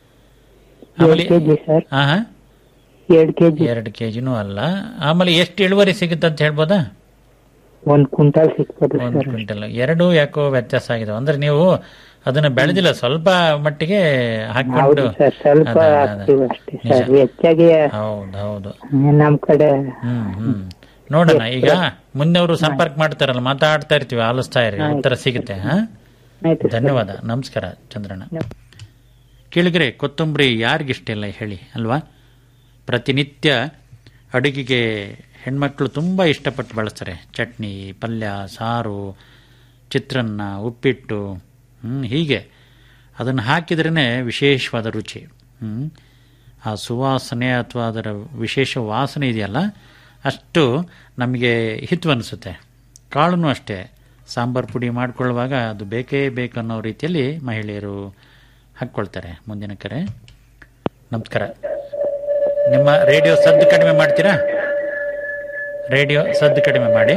ಆಮೇಲೆ ಎರಡ್ ಕೆಜಿ ಸರ್ ಹಾ ಹಾ ಎರಡ್ ಕೆಜಿ ಎರಡು ಕೆಜಿನೂ ಅಲ್ಲ ಆಮೇಲೆ ಎಷ್ಟು ಇಳುವರಿ ಸಿಗುತ್ತೆ ಅಂತ ಹೇಳ್ಬೋದಾ ಒಂದ್ ಕ್ವಿಂಟಾಲ್ ಸಿಕ್ಬೋದು ಒಂದು ಸರ್ ಕ್ವಿಂಟಲ್ ಎರಡು ಯಾಕೋ ವ್ಯತ್ಯಾಸ ಆಗಿದೆ ಅಂದ್ರೆ ನೀವು ಅದನ್ನ ಬೆಳೆದಿಲ್ಲ ಸ್ವಲ್ಪ ಮಟ್ಟಿಗೆ ಹಾಕೊಂಡು ಹೌದು ಸರ್ ಸ್ವಲ್ಪ ಅದೇ, ಅದೇ, ಹಾಕ್ತೀವಿ ಅಷ್ಟೇ ನಿಜ. ಸರ್ ಹೆಚ್ಚಾಗಿ ಹೌದು ಹೌದು ನಮ್ ಕಡೆ ಹ್ಮ್ ಹ್ಮ್ ನೋಡೋಣ ಈಗ ಮುಂದೆ ಅವರು ಸಂಪರ್ಕ ಮಾಡ್ತಾರಲ್ಲ ಮಾತಾಡ್ತಾ ಇರ್ತೀವಿ ಆಲಿಸ್ತಾ ಇರಿ ಉತ್ತರ ಸಿಗುತ್ತೆ ಹಾ ಆಯ್ತು ಸರ್. ಧನ್ಯವಾದ ನಮಸ್ಕಾರ ಚಂದ್ರಣ್ಣ ಕೇಳಿದ್ರೆ ಕೊತ್ತಂಬರಿ ಯಾರಿಗಿಷ್ಟಿಲ್ಲ ಹೇಳಿ ಅಲ್ವಾ ಪ್ರತಿನಿತ್ಯ ಅಡುಗೆಗೆ ಹೆಣ್ಮಕ್ಳು ತುಂಬ ಇಷ್ಟಪಟ್ಟು ಬಳಸ್ತಾರೆ ಚಟ್ನಿ ಪಲ್ಯ ಸಾರು ಚಿತ್ರಾನ್ನ ಉಪ್ಪಿಟ್ಟು ಹ್ಮ್, ಹೀಗೆ ಅದನ್ನು ಹಾಕಿದ್ರೇ ವಿಶೇಷವಾದ ರುಚಿ ಹ್ಮ್. ಆ ಸುವಾಸನೆ ಅಥವಾ ಅದರ ವಿಶೇಷ ವಾಸನೆ ಇದೆಯಲ್ಲ ಅಷ್ಟು ನಮಗೆ ಹಿತವನಿಸುತ್ತೆ ಕಾಳನ್ನು ಅಷ್ಟೇ ಸಾಂಬಾರು ಪುಡಿ ಮಾಡ್ಕೊಳ್ಳುವಾಗ ಅದು ಬೇಕೇ ಬೇಕನ್ನೋ ರೀತಿಯಲ್ಲಿ ಮಹಿಳೆಯರು ಹಾಕ್ಕೊಳ್ತಾರೆ ಮುಂದಿನ ಕರೆ ನಮಸ್ಕಾರ ನಿಮ್ಮ ರೇಡಿಯೋ ಸದ್ದು ಕಡಿಮೆ ಮಾಡ್ತೀರಾ ರೇಡಿಯೋ ಸದ್ದು ಕಡಿಮೆ ಮಾಡಿ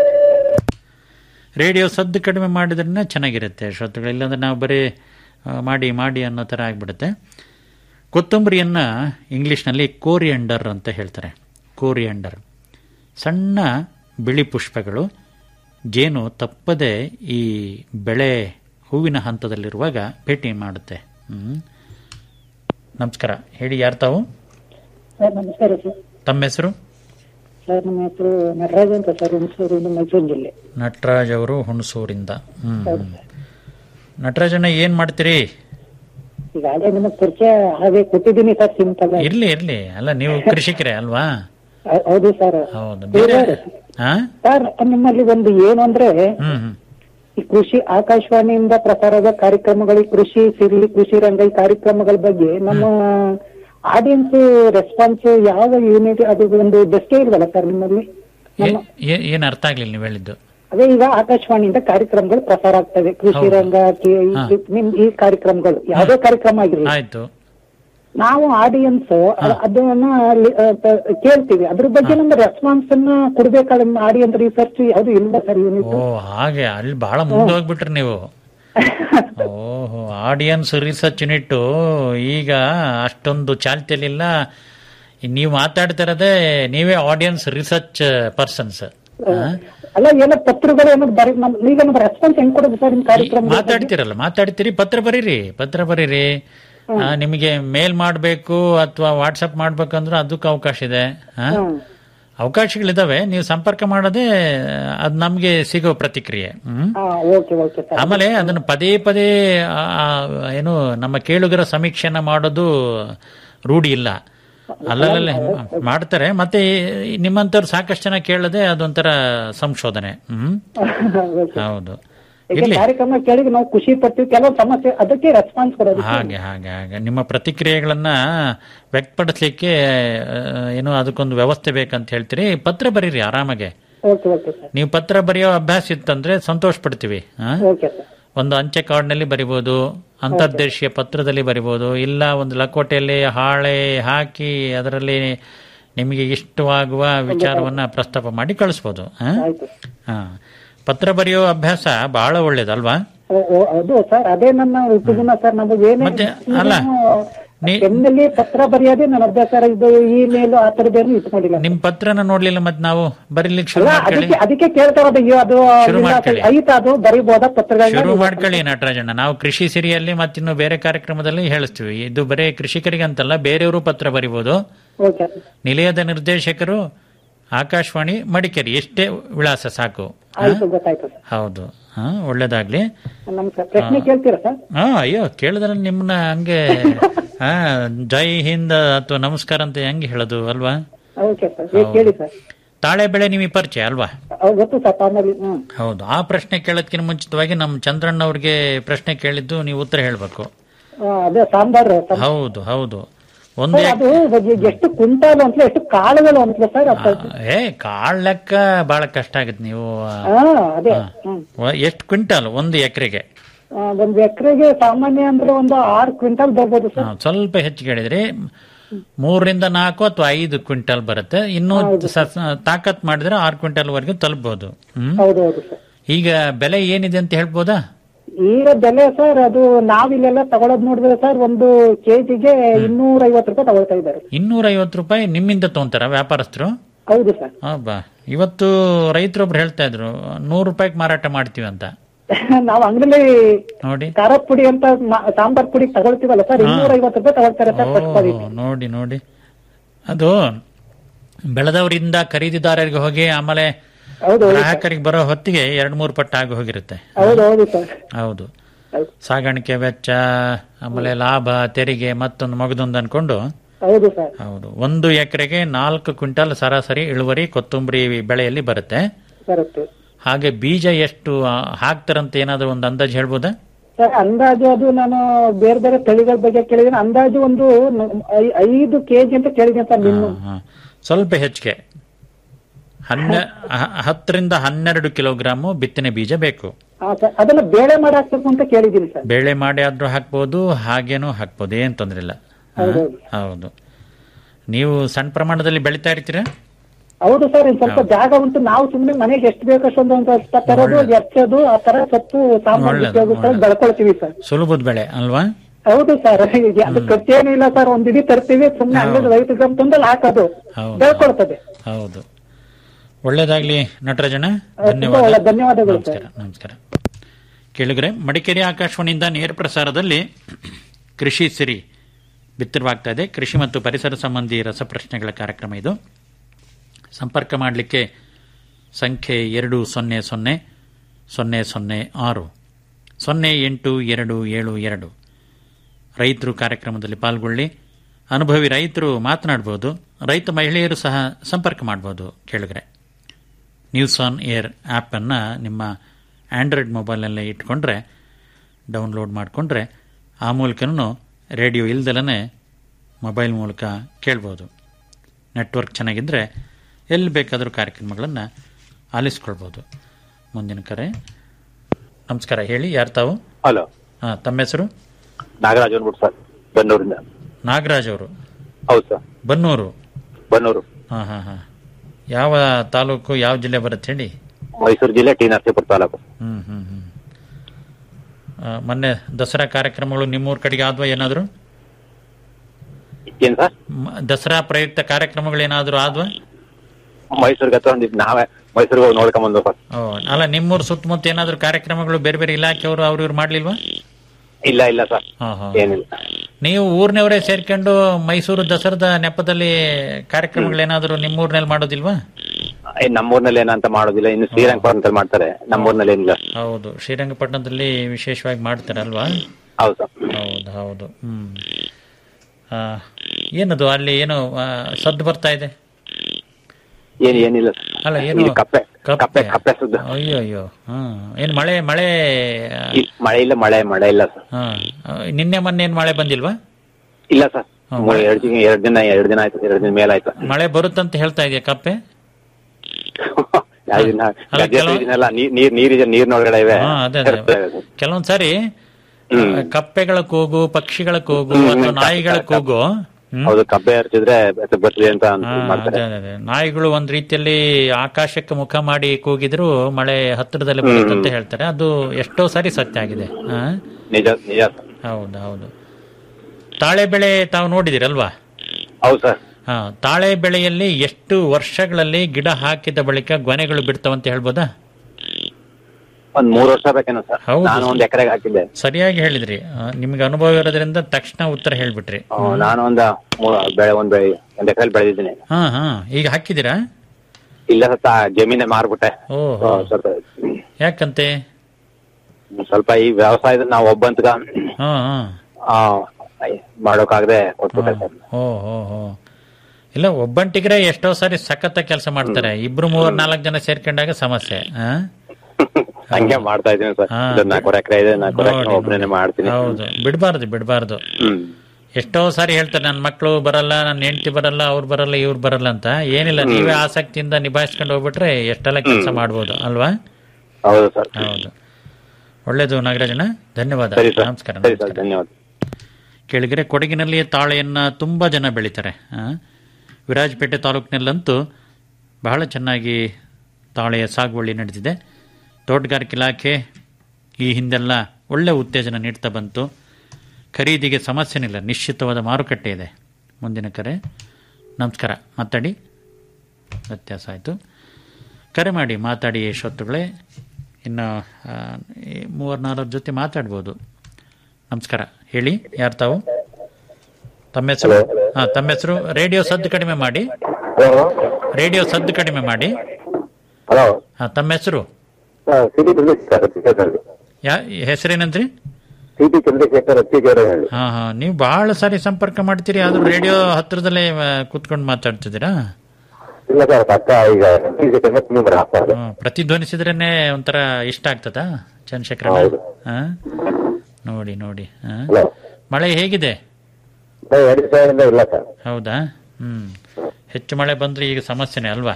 ರೇಡಿಯೋ ಸದ್ದು ಕಡಿಮೆ ಮಾಡಿದ್ರೆ ಚೆನ್ನಾಗಿರುತ್ತೆ ಶ್ರೋತೃಗಳು ಇಲ್ಲಾಂದ್ರೆ ನಾವು ಬರೀ ಆ, ಮಾಡಿ ಮಾಡಿ ಅನ್ನೋ ಥರ ಆಗಿಬಿಡುತ್ತೆ ಕೊತ್ತಂಬರಿಯನ್ನು ಇಂಗ್ಲೀಷ್ನಲ್ಲಿ ಕೋರಿಯಂಡರ್ ಅಂತ ಹೇಳ್ತಾರೆ ಕೋರಿಯಂಡರ್ ಸಣ್ಣ ಬಿಳಿ ಪುಷ್ಪಗಳು ಜೇನು ತಪ್ಪದೆ ಈ ಬೆಳೆ ಹೂವಿನ ಹಂತದಲ್ಲಿರುವಾಗ ಭೇಟಿ ಮಾಡುತ್ತೆ ಹ್ಮ್. ನಮಸ್ಕಾರ ಹೇಳಿ ಯಾರು ತಾವು ಸರ್ ನಮಸ್ಕಾರ ಸರ್ ತಮ್ಮ ಹೆಸರು ಸರ್ ನಮ್ಮ ಹೆಸರು ನಟರಾಜ್ ಅಂತ ಸರ್ ಹುಣಸೂರು ಮೈಸೂರು ಜಿಲ್ಲೆ ನಟರಾಜ್ ಅವರು ಹುಣಸೂರಿಂದ ಹ್ಮ್ ನಟರಾಜಣ್ಣ ಏನ್ ಮಾಡ್ತೀರಿ ಈಗಾಗಲೇ ನಿಮಗೆ ಪರಿಚಯ ಹಾಗೆ ಕೊಟ್ಟಿದ್ದೀನಿ ಸರ್ ಸಿಂಪಲ್ ಇರ್ಲಿ ಇರ್ಲಿ ಅಲ್ಲ ನೀವು ಕೃಷಿಕರೇ ಅಲ್ವಾ ಹೌದು ಸರ್ ಹೌದು ಬೇರೆ ಹಾ ಸರ್ ನಿಮ್ಮಲ್ಲಿ ಒಂದು ಏನು ಅಂದ್ರೆ ಹ್ಮ್ ಹ್ಮ್ ಈ ಕೃಷಿ ಆಕಾಶವಾಣಿಯಿಂದ ಪ್ರಸಾರದ ಕಾರ್ಯಕ್ರಮಗಳು ಈ ಕೃಷಿ ಸಿರ್ಲಿ ಕೃಷಿ ರಂಗ ಈ ಕಾರ್ಯಕ್ರಮಗಳ ಬಗ್ಗೆ ನಮ್ಮ ಆಡಿಯನ್ಸ್ ರೆಸ್ಪಾನ್ಸ್ ಯಾವ ಯೂನಿಟ್ ಅದು ಒಂದು ಬೆಸ್ಟೇ ಇಲ್ವಲ್ಲ ಸರ್ ನಿಮ್ಮಲ್ಲಿ ಏ- ಏ- ಏನ್ ಅರ್ಥ ಆಗ್ಲಿಲ್ಲ ನೀವು ಹೇಳಿದ್ದು ಅದೇ ಈಗ ಆಕಾಶವಾಣಿಯಿಂದ ಕಾರ್ಯಕ್ರಮಗಳು ಪ್ರಸಾರ ಆಗ್ತವೆ ಕೃಷಿ ಹೌದು. ರಂಗ ಕಿ- ಈ- ಹಾ. ನಿಮ್ ಈ ಕಾರ್ಯಕ್ರಮಗಳು ಯಾವುದೇ ಕಾರ್ಯಕ್ರಮ ಆಗಿರಲಿ ಆಯ್ತು ನಾವು ಆಡಿಯನ್ಸ್ ಅದನ್ನ ಲಿ- ಆ, ತ- ಕೇಳ್ತೀವಿ ಅದ್ರ ಬಗ್ಗೆ ನಮ್ಮ ರೆಸ್ಪಾನ್ಸ್ ಅನ್ನ ಕೊಡ್ಬೇಕಾದ ಆಡಿಯನ್ಸ್ ರಿಸರ್ಚ್ ಯಾವ್ದು ಇಲ್ಲ ಸರ್ ಯೂನಿಟ್ ಓ ಹಾಗೆ ಅಲ್ಲಿ ಬಹಳ ಮುಂದೆ ಹೋಗ್ಬಿಟ್ರಿ ನೀವು ಓಹೋ ಆಡಿಯನ್ಸ್ ರಿಸರ್ಚ್ ಯೂನಿಟ್ ಈಗ ಅಷ್ಟೊಂದು ಚಾಲ್ತಿಯಲ್ಲಿಲ್ಲ ನೀವು ಮಾತಾಡ್ತಾ ಇರೋದೇ ನೀವೇ ಆಡಿಯನ್ಸ್ ರಿಸರ್ಚ್ ಪರ್ಸನ್ಸ್ ಅಲ್ಲ ಏನೋ ಪತ್ರಗಳು ಏನೋ ಬರೀ ನಮ್ ಈಗ ನಮ್ಮ ರೆಸ್ಪಾನ್ಸ್ ಹೆಂಗ್ ಕೊಡೋದು ಸರ್ ನಿಮ್ ಕಾರ್ಯಕ್ರಮ ಮಾತಾಡ್ತಿರಲ್ಲ ಮಾತಾಡ್ತೀರಿ ಪತ್ರ ಬರೀರಿ ಪತ್ರ ಬರೀರಿ ಆ, ನಿಮಗೆ ಮೇಲ್ ಮಾಡಬೇಕು ಅಥವಾ ವಾಟ್ಸಪ್ ಮಾಡ್ಬೇಕಂದ್ರೆ ಅದಕ್ಕೆ ಅವಕಾಶ ಇದೆ ಆ? ಅವಕಾಶಗಳಿದಾವೆ ನೀವು ಸಂಪರ್ಕ ಮಾಡೋದೇ ಅದು ನಮಗೆ ಸಿಗೋ ಪ್ರತಿಕ್ರಿಯೆ ಹ್ಮ್ ಹಾ ಓಕೆ ಓಕೆ ಸರ್ ಆಮೇಲೆ ಅದನ್ನು ಪದೇ ಪದೇ ಆ, ಆ, ಏನು ನಮ್ಮ ಕೇಳುಗರ ಸಮೀಕ್ಷೆನ ಮಾಡೋದು ರೂಢಿ ಇಲ್ಲ ಅಲ್ಲಲ್ಲೇ ಮಾಡ್ತಾರೆ ಮತ್ತೆ ಈ- ನಿಮ್ಮಂಥವ್ರು ಸಾಕಷ್ಟು ಜನ ಕೇಳದೆ ಅದೊಂಥರ ಸಂಶೋಧನೆ ಹ್ಮ್ ಹೌದು ಈಗ ಇರ್ಲಿ ಕಾರ್ಯಕ್ರಮ ಕೇಳಿ ನಾವು ಖುಷಿ ಪಡ್ತೀವಿ ಕೆಲವು ಸಮಸ್ಯೆ ಅದಕ್ಕೆ ರೆಸ್ಪಾನ್ಸ್ ಕೊಡೋದು ಹಾಗೆ ಹಾಗೆ ಹಾಗೆ ನಿಮ್ಮ ಪ್ರತಿಕ್ರಿಯೆಗಳನ್ನ ವ್ಯಕ್ತಪಡಿಸ್ಲಿಕ್ಕೆ ಆ, ಏನು ಅದಕ್ಕೊಂದು ವ್ಯವಸ್ಥೆ ಬೇಕಂತ ಹೇಳ್ತೀರಿ ಪತ್ರ ಬರೀರಿ ಆರಾಮಾಗೆ ಓಕೆ ಓಕೆ ಸರ್ ನೀವು ಪತ್ರ ಬರೆಯೋ ಅಭ್ಯಾಸ ಇತ್ತಂದ್ರೆ ಸಂತೋಷ ಪಡ್ತೀವಿ ಆ? ಓಕೆ ಸರ್ ಒಂದು ಅಂಚೆ ಕಾರ್ಡ್ನಲ್ಲಿ ಬರಿಬೋದು ಅಂತರ್ದೇಶೀಯ ಪತ್ರದಲ್ಲಿ ಬರಿಬೋದು ಇಲ್ಲ ಒಂದು ಲಕೋಟೆಯಲ್ಲಿ ಹಾಳೆ ಹಾಕಿ ಅದರಲ್ಲಿ ನಿಮಗೆ ಇಷ್ಟವಾಗುವ ವಿಚಾರವನ್ನ ಪ್ರಸ್ತಾಪ ಮಾಡಿ ಕಳಿಸ್ಬೋದು ಆ? ಆಯ್ತು ಹಾ. ಪತ್ರ ಬರೆಯೋ ಅಭ್ಯಾಸ ಬಹಳ ಒಳ್ಳೇದಲ್ವಾ ಓ- ಓ, ಅದು ಸರ್ ಅದೇ ನನ್ನ ಉಪಗುಣ ಸರ್ ನಮಗೆ ಏನೇ ಮತ್ತೆ ಅಲ್ಲ, ನೀ- ಪೆನ್ನಲ್ಲಿ ಪತ್ರ ಬರೆಯೋದೇ ನನ್ನ ಅಭ್ಯಾಸ ಸರ್. ಇದು ಇಮೇಲ್ ಆ ತರದ್ದೇನು ಇಟ್ಕೊಂಡಿಲ್ಲ ನಿಮ್ ಪತ್ರನ ನೋಡ್ಲಿಲ್ಲ ಮತ್ತೆ ನಾವು ಬರೀಲಿಕ್ಕೆ ಶುರು ಅಲ್ಲ ಮಾಡ್ಕೊಳ್ಳಿ ಅದಕ್ಕೆ ಅದಕ್ಕೆ ಕೇಳ್ತಾ ಇರೋದು ಅಯ್ಯೋ ಅದು ಶುರು ಇಲ್ಲ, ಮಾಡ್ಕೊಳ್ಳಿ. ಐತಾ ಅದು ಬರಿಬೋದಾ ಪತ್ರಗಳನ್ನ ಶುರು ಮಾಡ್ಕೊಳ್ಳಿ ನಟರಾಜಣ್ಣ ನಾವು ಕೃಷಿ ಸಿರಿಯಲ್ಲಿ ಮತ್ತಿನ್ನು ಬೇರೆ ಕಾರ್ಯಕ್ರಮದಲ್ಲಿ ಹೇಳಿಸ್ತೀವಿ ಇದು ಬರೀ ಕೃಷಿಕರಿಗೆ ಅಂತಲ್ಲ ಬೇರೆಯವರು ಪತ್ರ ಬರಿಬೋದು ಓಕೆ ನಿಲಯದ ನಿರ್ದೇಶಕರು ಆಕಾಶವಾಣಿ ಮಡಿಕೇರಿ ಎಷ್ಟೇ ವಿಳಾಸ ಸಾಕು ಆಯ್ತು ಗೊತ್ತಾಯ್ತು ಸರ್ ಹೌದು ಹಾ ಒಳ್ಳೇದಾಗ್ಲಿ ನಮ್ಗೆ ಪ್ರಶ್ನೆ ಕೇಳ್ತೀರಾ ಸರ್ ಹಾ ಅಯ್ಯೋ ಕೇಳಿದ್ರೆ ನಿಮ್ಮನ್ನ ಹಂಗೆ ಹಾ ಜೈ ಹಿಂದ್ ಅಥವಾ ನಮಸ್ಕಾರ ಅಂತ ಹೆಂಗೆ ಹೇಳೋದು ಅಲ್ವಾ ಓಕೆ ಸರ್ ಏ, ಕೇಳಿ ಸರ್ ತಾಳೆ ಬೆಳೆ ನಿಮಗೆ ಪರಿಚಯ ಅಲ್ವಾ ಅವ್ರು ಗೊತ್ತು ಸರ್ ತಾಮಲ್ಲಿ ಹ್ಮ್ ಹೌದು ಆ ಪ್ರಶ್ನೆ ಕೇಳೋದಕ್ಕಿಂತ ಮುಂಚಿತವಾಗಿ ನಮ್ಮ ಚಂದ್ರಣ್ಣ ಅವ್ರಿಗೆ ಪ್ರಶ್ನೆ ಕೇಳಿದ್ದು ನೀವು ಉತ್ತರ ಹೇಳಬೇಕು ಆ, ಅದೇ ಸಾಂಬಾರು ಸರ್ ಹೌದು ಹೌದು ಒಂದು ಅದು ಎಷ್ಟು ಕ್ವಿಂಟಾಲ್ ಅಂತಲೇ ಎಷ್ಟು ಕಾಳುಗಳು ಅಂತಲೇ ಸರ್ ಅದು ಏ ಕಾಳ್ ಲೆಕ್ಕ ಬಹಳ ಕಷ್ಟ ಆಗುತ್ತೆ ನೀವು ಹಾ ಅದೇ ಹ್ಮ್ ಎಷ್ಟು ಕ್ವಿಂಟಾಲ್ ಒಂದು ಎಕರೆಗೆ ಆ, ಒಂದು ಎಕರೆಗೆ ಸಾಮಾನ್ಯ ಅಂದ್ರೆ ಒಂದು ಆರು ಕ್ವಿಂಟಾಲ್ ಬರ್ಬೋದು ಸರ್ ಸ್ವಲ್ಪ ಹೆಚ್ಚು ಕೇಳಿದ್ರೆ ಮೂರರಿಂದ ನಾಲ್ಕು ಅಥವಾ ಐದು ಕ್ವಿಂಟಾಲ್ ಬರುತ್ತೆ ಇನ್ನು ಸ- ಸ- ತಾಕತ್ ಮಾಡಿದ್ರೆ ಆರು ಕ್ವಿಂಟಾಲ್ ವರೆಗೂ ತಲುಪಬಹುದು ಹ್ಮ್ ಹೌದು ಹೌದು ಸರ್ ಈಗ ಬೆಲೆ ಏನಿದೆ ಅಂತ ಹೇಳ್ಬೋದಾ ಈಗ ಬೆಲೆ ಸರ್ ಅದು ನಾವಿಲ್ಲೆಲ್ಲ ತಗೊಳೋದ್ ನೋಡಿದ್ರೆ ಸರ್ ಒಂದು ಕೆಜಿಗೆ ಇನ್ನೂರ ಐವತ್ತು ರೂಪಾಯಿ ತಗೊಳ್ತಾ ಇದ್ದಾರೆ ಇನ್ನೂರ ಐವತ್ತು ರೂಪಾಯಿ ನಿಮ್ಮಿಂದ ತಗೊಂತಾರ ವ್ಯಾಪಾರಸ್ಥರು ಹೌದು ಸರ್ ಬಾ ಇವತ್ತು ರೈತರೊಬ್ರು ಹೇಳ್ತಾ ಇದ್ರು ನೂರು ರೂಪಾಯಿಗೆ ಮಾರಾಟ ಮಾಡ್ತೀವಿ ಅಂತ ನಾವು ಅಂಗಡಿಲಿ ನೋಡಿ ಖಾರದ ಪುಡಿ ಅಂತ ಮ- ಸಾಂಬಾರ್ ಪುಡಿ ತಗೊಳ್ತೀವಲ್ಲ ಸರ್ ಇನ್ನೂರ ಐವತ್ತು ರೂಪಾಯಿ ತಗೊಳ್ತಾರೆ ಸರ್ ಫಸ್ಟ್ ಓ, ನೋಡಿ ನೋಡಿ ಅದು ಬೆಳೆದವರಿಂದ ಖರೀದಿದಾರರಿಗೆ ಹೋಗಿ ಆಮೇಲೆ ಹೌದು ಗ್ರಾಹಕರಿಗೆ ಬರೋ ಹೊತ್ತಿಗೆ ಎರಡ್ ಮೂರು ಪಟ್ಟು ಆಗಿ ಹೋಗಿರುತ್ತೆ ಹೌದು ಹೌದು ಸರ್ ಹೌದು ಹೌದು. ಸಾಗಾಣಿಕೆ ವೆಚ್ಚ ಆಮೇಲೆ ಲಾಭ ತೆರಿಗೆ ಮತ್ತೊಂದು ಮಗದೊಂದು ಅನ್ಕೊಂಡು ಹೌದು ಸರ್ ಹೌದು ಒಂದು ಎಕರೆಗೆ ನಾಲ್ಕು ಕ್ವಿಂಟಲ್ ಸರಾಸರಿ ಇಳುವರಿ ಕೊತ್ತಂಬರಿ ಬೆಳೆಯಲ್ಲಿ ಬರುತ್ತೆ ಬರುತ್ತೆ ಹಾಗೆ ಬೀಜ ಎಷ್ಟು ಆ, ಹಾಕ್ತಾರಂತ ಏನಾದ್ರು ಒಂದು ಅಂದಾಜು ಹೇಳ್ಬೋದಾ ಸರ್ ಅಂದಾಜು ಅದು ನಾನು ಬೇರೆ ಬೇರೆ ತಳಿಗಳ ಬಗ್ಗೆ ಕೇಳಿದ್ದೀನಿ ಅಂದಾಜು ಒಂದು ನ- ಐ- ಐದು ಕೆಜಿ ಅಂತ ಕೇಳಿದ್ದೀನಿ ಸರ್ ನಿನ್ನ ಹಾ, ಸ್ವಲ್ಪ ಹೆಚ್ಚಿಗೆ ಹನ್ನೆ ಹ- ಹತ್ತರಿಂದ ಹನ್ನೆರಡು ಕಿಲೋಗ್ರಾಮ್ ಬಿತ್ತನೆ ಬೀಜ ಬೇಕು ಸರ್ ಅದನ್ನ ಬೇಳೆ ಮಾಡಿ ಹಾಕ್ಬೇಕು ಅಂತ ಕೇಳಿದ್ದೀನಿ ಸರ್ ಬೇಳೆ ಮಾಡಿ ಆದ್ರೂ ಹಾಕ್ಬೋದು ಹಾಗೇನೂ ಹಾಕ್ಬೋದು ಏನ್ ತೊಂದ್ರೆ ಇಲ್ಲ ಹಾ, ಹೌದೌದು. ಹೌದು ನೀವು ಸಣ್ಣ ಪ್ರಮಾಣದಲ್ಲಿ ಬೆಳಿತಾ ಇರ್ತೀರಾ ಹೌದು ಸರ್ ಇನ್ ಸ್ವಲ್ಪ ಜಾಗ ಉಂಟು ನಾವು ಸುಮ್ನೆ ಮನೆಗೆ ಎಷ್ಟು ಬೇಕು ಅಷ್ಟೊಂದು ಒಂದು ಸ್ವಲ್ಪ ತರೋದು ಎಚ್ಚೋದು ಆ ತರ ಸೊಪ್ಪು ಸಾಂಬಾರ್ ಒಳ್ಳೇದು, ಉಪಯೋಗಿಸ್ಕೊಂಡು ಒಳ್ಳೇದು. ಬೆಳ್ಕೊಳ್ತೀವಿ ಸರ್ ಸುಲಭದ ಬೆಳೆ ಅಲ್ವಾ ಹೌದು ಸರ್ ಅದು ಖರ್ಚೇನು ಇಲ್ಲ ಸರ್ ಒಂದ್ ಇಡೀ ತರ್ತೀವಿ ಸುಮ್ನೆ ಹಂಗೆ ರೈತ ಗ್ರಾಮ್ ತಂದಲ್ಲಿ ಹಾಕೋದು ಹೌದು. ಬೆಳ್ಕೊಳ್ತದೆ ಹೌದು ಒಳ್ಳೇದಾಗ್ಲಿ ನಟರಾಜಣ್ಣ ತುಂಬಾ ಧನ್ಯವಾದ ಒಳ್ಳೆ ಧನ್ಯವಾದಗಳು ನಮಸ್ಕಾರ ನಮಸ್ಕಾರ ಕೇಳಿದ್ರೆ ಮಡಿಕೇರಿ ಆಕಾಶವಾಣಿಯಿಂದ ನೇರ ಪ್ರಸಾರದಲ್ಲಿ ಕೃಷಿ ಸಿರಿ ಬಿತ್ತರವಾಗ್ತಾ ಇದೆ ಕೃಷಿ ಮತ್ತು ಪರಿಸರ ಸಂಬಂಧಿ ರಸಪ್ರಶ್ನೆಗಳ ಕಾರ್ಯಕ್ರಮ ಇದು ಸಂಪರ್ಕ ಮಾಡಲಿಕ್ಕೆ ಸಂಖ್ಯೆ ಎರಡು ಸೊನ್ನೆ ಸೊನ್ನೆ ಸೊನ್ನೆ ಸೊನ್ನೆ ಆರು ಸೊನ್ನೆ ಎಂಟು ಎರಡು ಏಳು ಎರಡು ರೈತರು ಕಾರ್ಯಕ್ರಮದಲ್ಲಿ ಪಾಲ್ಗೊಳ್ಳಿ ಅನುಭವಿ ರೈತರು ಮಾತನಾಡ್ಬೋದು ರೈತ ಮಹಿಳೆಯರು ಸಹ ಸಂಪರ್ಕ ಮಾಡ್ಬೋದು ಕೇಳಿದ್ರೆ ನ್ಯೂಸ್ ಆನ್ ಏರ್ ಆ್ಯಪನ್ನು ನಿಮ್ಮ ಆಂಡ್ರಾಯ್ಡ್ ಮೊಬೈಲ್ನಲ್ಲೇ ಇಟ್ಕೊಂಡ್ರೆ ಡೌನ್ಲೋಡ್ ಮಾಡಿಕೊಂಡ್ರೆ ಆ ಮೂಲಕನೂ ರೇಡಿಯೋ ಇಲ್ದಲೇ ಮೊಬೈಲ್ ಮೂಲಕ ಕೇಳ್ಬೋದು ನೆಟ್ವರ್ಕ್ ಚೆನ್ನಾಗಿದ್ದರೆ ಎಲ್ಲಿ ಬೇಕಾದರೂ ಕಾರ್ಯಕ್ರಮಗಳನ್ನು ಆಲಿಸ್ಕೊಳ್ಬೋದು ಮುಂದಿನ ಕರೆ ನಮಸ್ಕಾರ ಹೇಳಿ ಯಾರು ತಾವು ಹಲೋ ಹಾಂ ತಮ್ಮ ಹೆಸರು ನಾಗರಾಜ್ ಅಂದ್ಬಿಟ್ಟು ಸರ್ ಬನ್ನೂರಿಂದ ನಾಗರಾಜ್ ಅವರು ಹೌದು ಸರ್ ಬನ್ನೂರು ಬನ್ನೂರು ಹಾಂ ಹಾಂ ಹಾಂ ಯಾವ ತಾಲೂಕು ಯಾವ ಜಿಲ್ಲೆ ಬರುತ್ತೆ ಹೇಳಿ ಮೈಸೂರು ಜಿಲ್ಲೆ T Narasipura taluk hmm hmm hmm ಆ, ಮೊನ್ನೆ ದಸರಾ ಕಾರ್ಯಕ್ರಮಗಳು ನಿಮ್ಮೂರ ಕಡೆಗೆ ಆದ್ವಾ ಏನಾದ್ರು ಏನ್ ಸರ್ ಮ- ದಸರಾ ಪ್ರಯುಕ್ತ ಕಾರ್ಯಕ್ರಮಗಳು ಏನಾದ್ರು ಆದ್ವಾ ಮೈಸೂರಿಗೆ ಹತ್ರ ಒಂದಿಟ್ಟು ನಾವೇ ಮೈಸೂರಿಗೆ ಹೋಗಿ ನೋಡ್ಕೊಂಬಂದು ಸರ್ ಓ ಅಲ್ಲ ನಿಮ್ಮೂರ ಸುತ್ತಮುತ್ತ ಏನಾದ್ರು ಕಾರ್ಯಕ್ರಮಗಳು ಬೇರೆ ಬೇರೆ ಇಲಾಖೆಯವರು ಅವ್ರು ಇವ್ರು ಮಾಡ್ಲಿಲ್ವಾ ಇಲ್ಲ ಇಲ್ಲ ಸರ್ ಹಾ ಹಾ ಏನಿಲ್ಲ ನೀವು ಊರ್ನವರೇ ಸೇರ್ಕೊಂಡು ಮೈಸೂರು ದಸರಾದ ನೆಪದಲ್ಲಿ ಕಾರ್ಯಕ್ರಮಗಳೇನಾದ್ರು ನಿಮ್ಮೂರ್ನಲ್ಲಿ ಮಾಡೋದಿಲ್ವಾ ಏ, ನಮ್ಮೂರ್ನಲ್ಲಿ ಏನಂತ ಮಾಡೋದಿಲ್ಲ ಇನ್ನು ಶ್ರೀರಂಗಪುರ ಅಂತ ಮಾಡ್ತಾರೆ ನಮ್ಮೂರ್ನಲ್ಲಿ ಏನಿಲ್ಲ ಹೌದು ಶ್ರೀರಂಗಪಟ್ಟಣದಲ್ಲಿ ವಿಶೇಷವಾಗಿ ಮಾಡ್ತಾರೆ ಅಲ್ವಾ ಹೌದು ಸರ್ ಹೌದು ಹೌದು ಹ್ಮ್ ಆ, ಏನದು ಅಲ್ಲಿ ಏನೋ ಆ, ಸದ್ದು ಬರ್ತಾ ಇದೆ ಏನ್ ಏನಿಲ್ಲ ಸರ್. ಅಲ್ಲ ಏನು ಇಲ್ಲಿ ಕಪ್ಪೆ ಕಪ್ಪೆ ಕಪ್ಪೆ ಸುದ್ದ ಅಯ್ಯೋ ಅಯ್ಯೋ ಹಾ ಏನ್ ಮಳೆ ಮಳೆ ಆ, ಇ- ಮಳೆ ಇಲ್ಲ ಮಳೆ ಮಳೆ ಇಲ್ಲ ಸರ್ ಹಾ ಆ, ನಿನ್ನೆ ಮೊನ್ನೆ ಏನ್ ಮಳೆ ಬಂದಿಲ್ವಾ ಇಲ್ಲ ಸರ್ ಹಾ, ಮೂರ್- ಎರಡ್ ದಿನ ಎರಡ್ ದಿನ ಎರಡ್ ದಿನ ಆಯ್ತು ಎರಡ್ ದಿನ ಮೇಲಾಯ್ತು ಮಳೆ ಬರುತ್ತಂತ ಹೇಳ್ತಾ ಇದೆಯಾ ಕಪ್ಪೆ ಇದನ್ನ ಅಲ್ಲ, ಗದ್ದೆ ಕೆಲವು- ಇದನ್ನೆಲ್ಲ ನೀರ್ ನೀರ್ ನೀರಿದೆ ನೀರಿನೊಳಗಡೆ ಇವೆ ಹಾ, ಅದೇ ಅದೇ ಕೆಲವೊಂದ್ ಸಾರಿ ಆ, ಕಪ್ಪೆಗಳ ಕೂಗು ಪಕ್ಷಿಗಳ ಕೂಗು ಅಥವಾ ನಾಯಿಗಳ ಕೂಗು ಹ್ಮ್? ಹೌದು ಕಬ್ಬೆ ಹರಿಸಿದ್ರೆ ಬರ್ತದೆ ಅಂತ ಹಾ, ಮಾಡ್ತಾರೆ ಅದೇ, ಅದೇ, ಅದೇ. ನಾಯಿಗಳು ಒಂದ್ ರೀತಿಯಲ್ಲಿ ಆಕಾಶಕ್ಕೆ ಮುಖ ಮಾಡಿ ಕೂಗಿದ್ರು ಮಳೆ ಹತ್ತಿರದಲ್ಲಿ ಬರುತ್ತೆ ಅಂತ ಹೇಳ್ತಾರೆ ಅದು ಎಷ್ಟೋ ಸಾರಿ ಸತ್ಯ ಆಗಿದೆ ಹಾ? ನಿಜ ನಿಜ ಹೌದು ಹೌದು ತಾಳೆ ಬೆಳೆ ತಾವು ನೋಡಿದಿರಲ್ವಾ ಹೌದು ಸರ್ ಹಾ ತಾಳೆ ಬೆಳೆಯಲ್ಲಿ ಎಷ್ಟು ವರ್ಷಗಳಲ್ಲಿ ಗಿಡ ಹಾಕಿದ ಬಳಿಕ ಗೊನೆಗಳು ಬಿಡ್ತಾವಂತ ಹೇಳ್ಬೋದಾ ಒಂದ್ ಮೂರ್ ವರ್ಷ ಬೇಕೇನೋ ಸರ್ ಹೌದು. ನಾನು ಒಂದ್ ಎಕರೆಗೆ ಹಾಕಿದ್ದೆ ಸರಿಯಾಗಿ ಹೇಳಿದ್ರಿ ಆ, ನಿಮ್ಗೆ ಅನುಭವ ಇರೋದ್ರಿಂದ ತಕ್ಷಣ ಉತ್ತರ ಹೇಳ್ಬಿಟ್ರಿ ಆ, ನಾನು ಒಂದ ಮೂರ್ ಬೆಳೆ ಒಂದ್ ಬೆಳೆ ಒಂದ್ ಎಕರೆ ಬೆಳೆದಿದ್ದೀನಿ ಹಾ ಹಾ ಈಗ ಹಾಕಿದ್ದೀರಾ ಇಲ್ಲ ಸತ್ತ ಜಮೀನೇ ಮಾರ್ಬಿಟ್ಟೆ ಓಹೋ ಆ, ಸ್ವಲ್ಪ ಯಾಕಂತೆ ಸ್ವಲ್ಪ ಈ ವ್ಯವಸಾಯದ ನಾವು ಒಬ್ಬಂತಗ ಹಾ ಹಾ ಆ, ಮಾಡೋಕಾಗದೆ ಕೊಟ್ಬಿಟ್ಟೆ ಸರ್ ಓ ಹೋ ಹೋ ಇಲ್ಲ ಒಬ್ಬಂಟಿಗ್ರೆ ಎಷ್ಟೋ ಸಾರಿ ಸಖತ್ತ ಕೆಲಸ ಮಾಡ್ತಾರೆ ಇಬ್ರು ಮೂವರ್ ನಾಲ್ಕು ಜನ ಸೇರ್ಕೊಂಡಾಗ ಸಮಸ್ಯೆ ಆ? ಹಂಗೆ ಮಾಡ್ತಾ ಇದ್ದೀನಿ ಸರ್ ಹಾ. ಇದು ನಾಲ್ಕೂವರೆ ಎಕರೆ ಇದೆ ನಾಲ್ಕೂವರೆ ಎಕರೆ ನೋಡಿ, ಒಬ್ಬನೇ ಮಾಡ್ತೀನಿ ಹೌದು ಬಿಡಬಾರ್ದು ಬಿಡಬಾರ್ದು ಹ್ಮ್ ಎಷ್ಟೋ ಸಾರಿ ಹೇಳ್ತಾರೆ ನನ್ನ ಮಕ್ಕಳು ಬರಲ್ಲ ನನ್ನ ಹೆಂಡತಿ ಬರಲ್ಲ ಅವ್ರು ಬರಲ್ಲ ಇವ್ರು ಬರಲ್ಲ ಅಂತ ಏನಿಲ್ಲ ನೀವೇ ಆಸಕ್ತಿಯಿಂದ ನಿಭಾಯಿಸ್ಕೊಂಡು ಹೋಗ್ಬಿಟ್ರೆ ಎಷ್ಟೆಲ್ಲ ಕೆಲಸ ಮಾಡ್ಬೋದು ಅಲ್ವಾ ಹೌದು ಸರ್ ಹೌದು ಒಳ್ಳೇದು ನಾಗರಾಜನ ಧನ್ಯವಾದ ಸರಿ ಸರ್ ನಮಸ್ಕಾರ ಸರಿ ಸರ್ ನಮಸ್ಕಾರ ಧನ್ಯವಾದ ಕೇಳಿದರೆ ಕೊಡಗಿನಲ್ಲಿ ತಾಳೆಯನ್ನ ತುಂಬಾ ಜನ ಬೆಳೀತಾರೆ ಆ? ವಿರಾಜಪೇಟೆ ತಾಲೂಕಿನಲ್ಲಂತೂ ಬಹಳ ಚೆನ್ನಾಗಿ ತಾಳೆಯ ಸಾಗುವಳಿ ನಡೆದಿದೆ ತೋಟಗಾರಿಕೆ ಇಲಾಖೆ ಈ ಹಿಂದೆಲ್ಲ ಒಳ್ಳೆ ಉತ್ತೇಜನ ನೀಡ್ತಾ ಬಂತು ಖರೀದಿಗೆ ಸಮಸ್ಯೆನಿಲ್ಲ ನಿಶ್ಚಿತವಾದ ಮಾರುಕಟ್ಟೆ ಇದೆ ಮುಂದಿನ ಕರೆ ನಮಸ್ಕಾರ ಮಾತಾಡಿ ವ್ಯತ್ಯಾಸ ಆಯಿತು ಕರೆ ಮಾಡಿ ಮಾತಾಡಿ ಯಶೋತ್ತುಗಳೇ ಇನ್ನು ಆ, ಈ ಮೂವರ್ನಾಲ್ಕು ಜೊತೆ ಮಾತಾಡ್ಬೋದು ನಮಸ್ಕಾರ ಹೇಳಿ ಯಾರು ತಾವು ತಮ್ಮ ಹೆಸರು ಹಾ ತಮ್ಮ ಹೆಸರು ರೇಡಿಯೋ ಸದ್ದು ಕಡಿಮೆ ಮಾಡಿ ರೇಡಿಯೋ ಸದ್ದು ಕಡಿಮೆ ಮಾಡಿ ಹಲೋ ಹಾ ತಮ್ಮ ಹೆಸರು ಸಿಟಿ ಚಂದ್ರಶೇಖರ್ ಚಿಕ್ಕದಲ್ಲಿ ಯಾ ಹೆಸರೇನಂದ್ರಿ ಸಿಟಿ ಚಂದ್ರಶೇಖರ್ ಅತ್ತಿಗೇರಹಳ್ಳಿ ಹಾ ಹಾ ನೀವು ಬಹಳ ಸಾರಿ ಸಂಪರ್ಕ ಮಾಡ್ತೀರಿ ಆದ್ರೂ ರೇಡಿಯೋ ಹತ್ರದಲ್ಲೇ ಆ, ಕೂತ್ಕೊಂಡು ಮಾತಾಡ್ತಿದ್ದೀರಾ ಇಲ್ಲ ಸರ್ ಪಕ್ಕ ಈಗ ನೀವು ಬರ ಹಾಕ್ತಾರೆ ಹ್ಮ್, ಪ್ರತಿಧ್ವನಿಸಿದ್ರೇನೆ ಒಂಥರ ಇಷ್ಟ ಆಗ್ತದಾ ಚಂದ್ರಶೇಖರ ಹೌದು. ಹಾ ನೋಡಿ ನೋಡಿ ಹಾ ಹಲೋ ಮಳೆ ಹೇಗಿದೆ ಎರಡು ಸಾವಿರದಿಂದ ಇಲ್ಲ ಸರ್ ಹೌದಾ ಹ್ಮ್ ಹೆಚ್ಚು ಮಳೆ ಬಂದ್ರೆ ಈಗ ಸಮಸ್ಯೆನೆ ಅಲ್ವಾ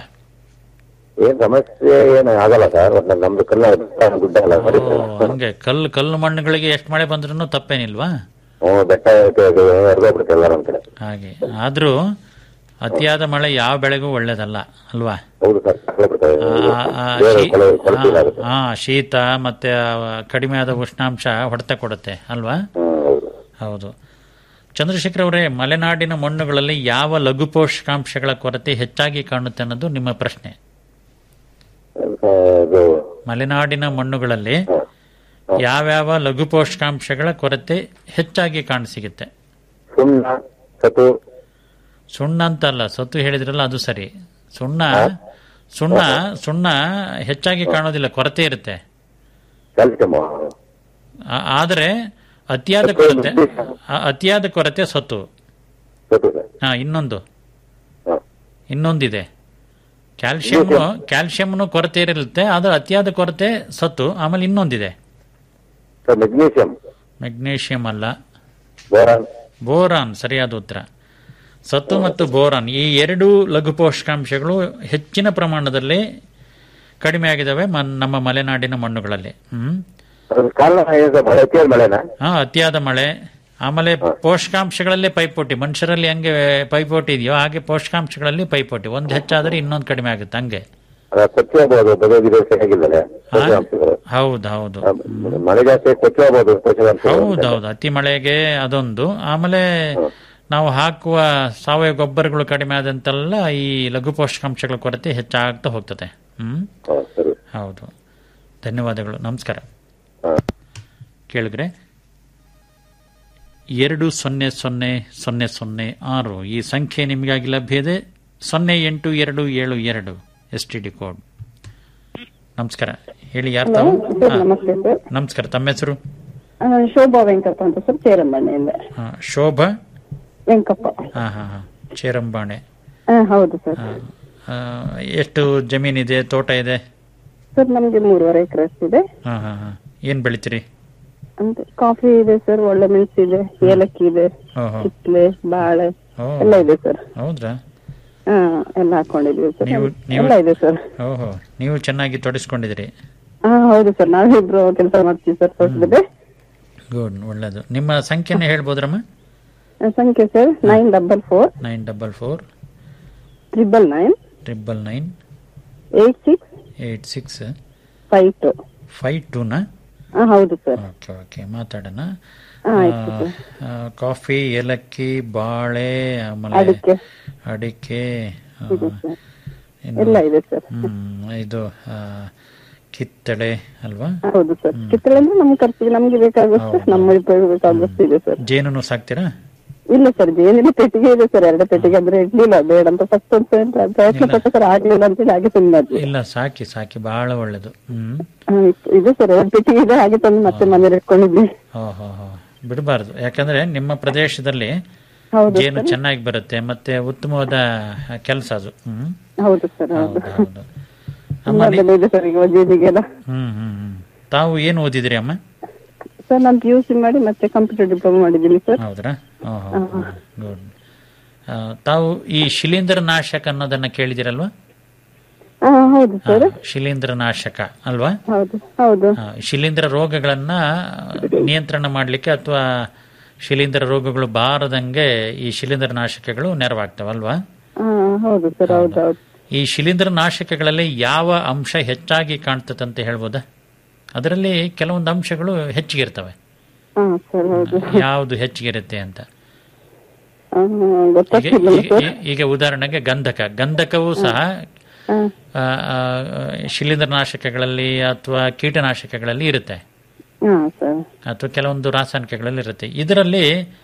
ಏನ್ ಸಮಸ್ಯೆ ಏನು ಆಗಲ್ಲ ಸರ್ ಒಟ್ಟು ನಮ್ದು ಕಲ್ಲ ಗುಡ್ಡ ಅಲ್ಲ ಓ, ಹಂಗೆ ಕಲ್ಲು ಕಲ್ಲು ಮಣ್ಣುಗಳಿಗೆ ಎಷ್ಟು ಮಳೆ ಬಂದ್ರೂ ತಪ್ಪೇನಿಲ್ವಾ ಹ್ಞೂ ಬೆಟ್ಟ ಎರ್ದೋಗ್ಬಿಡುತ್ತೆ ಎಲ್ಲರ ಒಂದ್ ಕಡೆ ಹಾಗೆ ಆದ್ರೂ ಅತಿಯಾದ ಮಳೆ ಯಾವ ಬೆಳೆಗೂ ಒಳ್ಳೇದಲ್ಲ ಅಲ್ವಾ ಹೌದು ಸರ್ ಕಳ್ಳೆ ಬಿಡ್ತದೆ ಆ, ಆ, ಬೇರೆ ಶೀ- ಕೊಳೆ ಕೊಳ್ತಿಲ್ಲ ಆಗುತ್ತೆ ಆ, ಶೀತ ಮತ್ತೆ ಆ, ಕಡಿಮೆ ಆದ ಉಷ್ಣಾಂಶ ಹೊಡೆತ ಕೊಡುತ್ತೆ ಅಲ್ವಾ ಹ್ಮ್ ಹೌದು ಹೌದು ಚಂದ್ರಶೇಖರ್ ಅವರೇ ಮಲೆನಾಡಿನ ಮಣ್ಣುಗಳಲ್ಲಿ ಯಾವ ಲಘು ಪೋಷಕಾಂಶಗಳ ಕೊರತೆ ಹೆಚ್ಚಾಗಿ ಕಾಣುತ್ತೆ ಅನ್ನೋದು ನಿಮ್ಮ ಪ್ರಶ್ನೆ ಅದು ಮಲೆನಾಡಿನ ಮಣ್ಣುಗಳಲ್ಲಿ ಯಾವ್ಯಾವ ಲಘು ಪೋಷಕಾಂಶಗಳ ಕೊರತೆ ಹೆಚ್ಚಾಗಿ ಕಾಣಸಿಗುತ್ತೆ ಸುಣ್ಣ ಸತು ಸುಣ್ಣ ಅಂತಲ್ಲ ಸತ್ತು ಹೇಳಿದ್ರಲ್ಲ ಅದು ಸರಿ ಸುಣ್ಣ ಸುಣ್ಣ ಸುಣ್ಣ ಹೆಚ್ಚಾಗಿ ಕಾಣೋದಿಲ್ಲ ಕೊರತೆ ಇರುತ್ತೆ ಕ್ಯಾಲ್ಸಿಯಮ್ ಆ- ಆದರೆ ಅತಿಯಾದ ಕೊರತೆ ಆ- ಅತಿಯಾದ ಕೊರತೆ ಸತ್ತು ಸತು ಸರ್ ಹಾ ಇನ್ನೊಂದು ಹಾ. ಇನ್ನೊಂದಿದೆ ಕ್ಯಾಲ್ಸಿಯಂ ಕ್ಯಾಲ್ಸಿಯಂನು ಕೊರತೆ ಇರುತ್ತೆ ಆದ್ರೆ ಅತಿಯಾದ ಕೊರತೆ ಸತ್ತು ಆಮೇಲೆ ಇನ್ನೊಂದಿದೆ ಸರ್ ಮೆಗ್ನೀಷಿಯಂ ಮೆಗ್ನೀಷಿಯಂ ಅಲ್ಲ ಬೋರಾನ್ ಬೋರಾನ್ ಸರಿಯಾದ ಉತ್ತರ ಸತ್ತು ಮತ್ತು ಬೋರಾನ್ ಈ ಎರಡು ಲಘು ಪೋಷಕಾಂಶಗಳು ಹೆಚ್ಚಿನ ಪ್ರಮಾಣದಲ್ಲಿ ಕಡಿಮೆ ಆಗಿದ್ದಾವೆ ಮನ್- ನಮ್ಮ ಮಲೆನಾಡಿನ ಮಣ್ಣುಗಳಲ್ಲಿ ಹ್ಮ್ ಅದ್ರ ಕಾರಣ ಏನು ಸರ್ ಮಳೆ ಅತಿಯಾದ ಮಳೆನಾ ಹಾ ಅತಿಯಾದ ಮಳೆ ಆಮೇಲೆ ಪೋಷಕಾಂಶಗಳಲ್ಲೇ ಪೈಪೋಟಿ ಮನುಷ್ಯರಲ್ಲಿ ಹೆಂಗೆ ಪೈಪೋಟಿ ಇದೆಯೋ ಹಾಗೆ ಪೋಷಕಾಂಶಗಳಲ್ಲಿ ಪೈಪೋಟಿ ಒಂದು ಹೆಚ್ಚಾದ್ರೆ ಇನ್ನೊಂದು ಕಡಿಮೆ ಆಗುತ್ತೆ ಹಂಗೆ ಅದ ಕೊಚ್ಚಿ ಹೋಗ್ಬೋದು ಬದೋಗಿದೆ ಸರಿಯಾಗಿದ್ದಾರೆ ಪೋಷಕಾಂಶಗಳು ಹೌದು ಹೌದು ಆ, ಮಳೆ ಜಾಸ್ತಿ ಕೊಚ್ಚಿ ಹೋಗ್ಬೋದು ಪೋಷಕಾಂಶಗಳು ಹೌದು ಹೌದು ಅತಿ ಮಳೆಗೆ ಅದೊಂದು ಆಮೇಲೆ ನಾವು ಹಾಕುವ ಸಾವಯವ ಗೊಬ್ಬರಗಳು ಕಡಿಮೆ ಆದಂತೆಲ್ಲ ಈ ಲಘು ಪೋಷಕಾಂಶಗಳ ಕೊರತೆ ಹೆಚ್ಚಾಗ್ತಾ ಹೋಗ್ತದೆ ಹ್ಮ್ ಹಾ, ಸರಿ ಹೌದು ಧನ್ಯವಾದಗಳು ನಮಸ್ಕಾರ ಹಾ. ಕೇಳಿದ್ರೆ ಎರಡು ಸೊನ್ನೆ ಸೊನ್ನೆ ಸೊನ್ನೆ ಸೊನ್ನೆ ಆರು ಈ ಸಂಖ್ಯೆ ನಿಮಗಾಗಿ ಲಭ್ಯ ಇದೆ ಸೊನ್ನೆ ಎಂಟು ಎರಡು ಏಳು ಎರಡು ಎಸ್ ಟಿ ಡಿ ಕೋಡ್ ನಮಸ್ಕಾರ ಹೇಳಿ ಯಾರು ತಾವು ಸರ್ ಹಾ, ನಮಸ್ತೆ ಸರ್ ನಮಸ್ಕಾರ ತಮ್ಮ ಹೆಸರು ಆ, ಶೋಭಾ ವೆಂಕಪ್ಪ ಅಂತ ಸರ್ ಚೇರಂಬಣ್ಣೆಯಿಂದ ಹಾ, ಶೋಭಾ ವೆಂಕಪ್ಪ ಹಾ ಹಾ ಹಾ ಚೇರಂಬಾಣೆ ಆ, ಹೌದು ಸರ್ ಹಾ. ಆ, ಎಷ್ಟು ಜಮೀನಿದೆ ತೋಟ ಇದೆ ಸರ್ ನಮ್ಗೆ ಮೂರುವರೆ ಎಕರೆ ಇದೆ ಹಾ ಹಾ ಹಾ ಏನ್ ಬೆಳಿತೀರಿ ಅಂದ್ರೆ ಕಾಫಿ ಇದೆ ಸರ್ ಒಳ್ಳೆ ಮೆಣಸು ಇದೆ ಏಲಕ್ಕಿ ಇದೆ ಓಹೋ ಕಿತ್ಲೆ ಬಾಳೆ ಓ ಎಲ್ಲ ಇದೆ ಸರ್ ಹೌದ್ರಾ ಹಾ ಎಲ್ಲ ಹಾಕೊಂಡಿದೀವಿ ಸರ್ ನೀವು ನೀವು ಎಲ್ಲ ಇದೆ ಸರ್ ಓಹೋ ನೀವು ಚೆನ್ನಾಗಿ ತೊಡಸ್ಕೊಂಡಿದ್ದೀರಿ ಹಾ ಹೌದು ಸರ್ ನಾವಿಬ್ರು ಕೆಲಸ ಮಾಡ್ತೀವಿ ಸರ್ ತೋಟದಲ್ಲಿ ಗುಡ್ ಒಳ್ಳೇದು ನಿಮ್ಮ ಸಂಖ್ಯೆನೇ ಹೇಳ್ಬೋದ್ರಮ್ಮ ಸಂಖ್ಯೆ sir nine double four nine double four triple nine triple nine eight six eight six five two five ಟೂನಾ ಹಾ ಹೌದು ಸರ್ ಓಕೆ ಓಕೆ ಮಾತಾಡೋಣ ಹಾ, ಆಯ್ತು ಆ, ಸರ್. ಆ, ಕಾಫಿ ಏಲಕ್ಕಿ ಬಾಳೆ ಆಮೇಲೆ ಅಡಿಕೆ. ಅಡಿಕೆ ಆ, ಇದೆ ಸರ್ ಇನ್ನು- ಎಲ್ಲ ಇದೆ ಸರ್ ಹ್ಮ್ ಇದು ಆ, ಕಿತ್ತಳೆ ಅಲ್ವಾ ಹೌದು ಸರ್ ಕಿತ್ತಳೆ ಅಂದ್ರೆ ನಮ್ ಖರ್ಚಿಗೆ ನಮ್ಗೆ ಬೇಕಾಗುತ್ತೆ ನಮ್ಮ ಉಪಯೋಗ ಬೇಕಾದಷ್ಟು ಇದೆ ಸರ್ ಜೇನುನು ಸಾಕ್ತೀರಾ ಇಲ್ಲ ಸರ್ ಏನಿಲ್ಲ ಪೆಟ್ಟಿಗೆ ಇದೆ ಸರ್ ಎರಡು ಪೆಟ್ಟಿಗೆ ಅಂದ್ರೆ ಇಡ್ಲಿಲ್ಲ ಬೇಡ ಅಂತ ಫಸ್ಟ್ ಒಂದು ಪ್ರಯತ್ನ ಪಟ್ಟ ಸರ್ ಆಗ್ಲಿಲ್ಲ ಅಂತೇಳಿ ಹಾಗೆ ಸುಮ್ಮನಾದ್ವಿ ಇಲ್ಲ ಸಾಕಿ ಸಾಕಿ ಬಹಳ ಒಳ್ಳೇದು ಹ್ಮ್ ಹಾ, ಇದೆ ಸರ್ ಎರಡು ಪೆಟ್ಟಿಗೆ ಇದೆ ಹಾಗೆ ತಂದು ಮತ್ತೆ ಮನೇಲಿ ಇಟ್ಕೊಂಡಿದ್ವಿ ಹೋ ಹೋ ಹೋ ಬಿಡಬಾರ್ದು ಯಾಕಂದ್ರೆ ನಿಮ್ಮ ಪ್ರದೇಶದಲ್ಲಿ ಹೌದು ಜೇನು ಚೆನ್ನಾಗಿ ಬರುತ್ತೆ ಮತ್ತೆ ಉತ್ತಮವಾದ ಕೆಲಸ ಅದು ಹ್ಮ್ ಹೌದು ಸರ್ ಹೌದು ಹೌದು ಹೌದು ತುಂಬಾ ಬೆಲೆ ಇದೆ ಸರ್ ಈಗ ಜೀನಿಗೆಲ್ಲ ಹ್ಮ್ ಹ್ಮ್ ಹ್ಮ್ ತಾವು ಏನು ಓದಿದ್ರಿ ಅಮ್ಮ ಸರ್ ನಾನು ಪಿ ಯು ಸಿ ಮಾಡಿ ಮತ್ತೆ ಕಂಪ್ಯೂಟರ್ ಡಿಪ್ಲೊಮಾ ಮಾಡಿದ್ದೀನಿ ಸರ್ ಹೌದ್ರಾ ಗುಡ್ ತಾವು ಈ ಶಿಲೀಂಧ್ರ ನಾಶಕ ಅನ್ನೋದನ್ನ ಕೇಳಿದಿರಲ್ವಾ ಹಾ ಹೌದು ಸರ್ ಶಿಲೀಂಧ್ರ ನಾಶಕ ಅಲ್ವಾ ಹೌದು ಹೌದು ಆ, ಶಿಲೀಂಧ್ರ ರೋಗಗಳನ್ನ ನಿಯಂತ್ರಣ ಮಾಡಲಿಕ್ಕೆ ಅಥವಾ ಶಿಲೀಂಧ್ರ ರೋಗಗಳು ಬಾರದಂಗೆ ಈ ಶಿಲೀಂಧ್ರ ನಾಶಕಗಳು ನೆರವಾಗ್ತವಲ್ವಾ ಹಾ ಹೌದು ಸರ್ ಹೌದು ಹೌದು ಈ ಶಿಲೀಂಧ್ರ ನಾಶಕಗಳಲ್ಲಿ ಯಾವ ಅಂಶ ಹೆಚ್ಚಾಗಿ ಕಾಣ್ತದಂತ ಹೇಳ್ಬೋದಾ ಅದರಲ್ಲಿ ಕೆಲವೊಂದು ಅಂಶಗಳು ಹೆಚ್ಚಿಗೆ ಇರ್ತವೆ ಹಾ ಸರ್ ಹೌದು ಯಾವುದು ಹೆಚ್ಚಿಗೆ ಇರುತ್ತೆ ಅಂತ ಹಾ, ಈಗ ಗೊತ್ತಾಗ್ತಿಲ್ಲ ಈಗ- ಸರ್ ಈಗ ಉದಾಹರಣೆಗೆ ಗಂಧಕ ಗಂಧಕವು ಸಹ ಹಾ ಆ, ಆ, ಶಿಲೀಂಧ್ರ ನಾಶಕಗಳಲ್ಲಿ ಅಥವಾ ಕೀಟನಾಶಕಗಳಲ್ಲಿ ಇರುತ್ತೆ ಹಾ ಸರ್ ಅಥವಾ ಕೆಲವೊಂದು ರಾಸಾಯನಿಕಗಳಲ್ಲಿ ಇರುತ್ತೆ ಇದರಲ್ಲಿ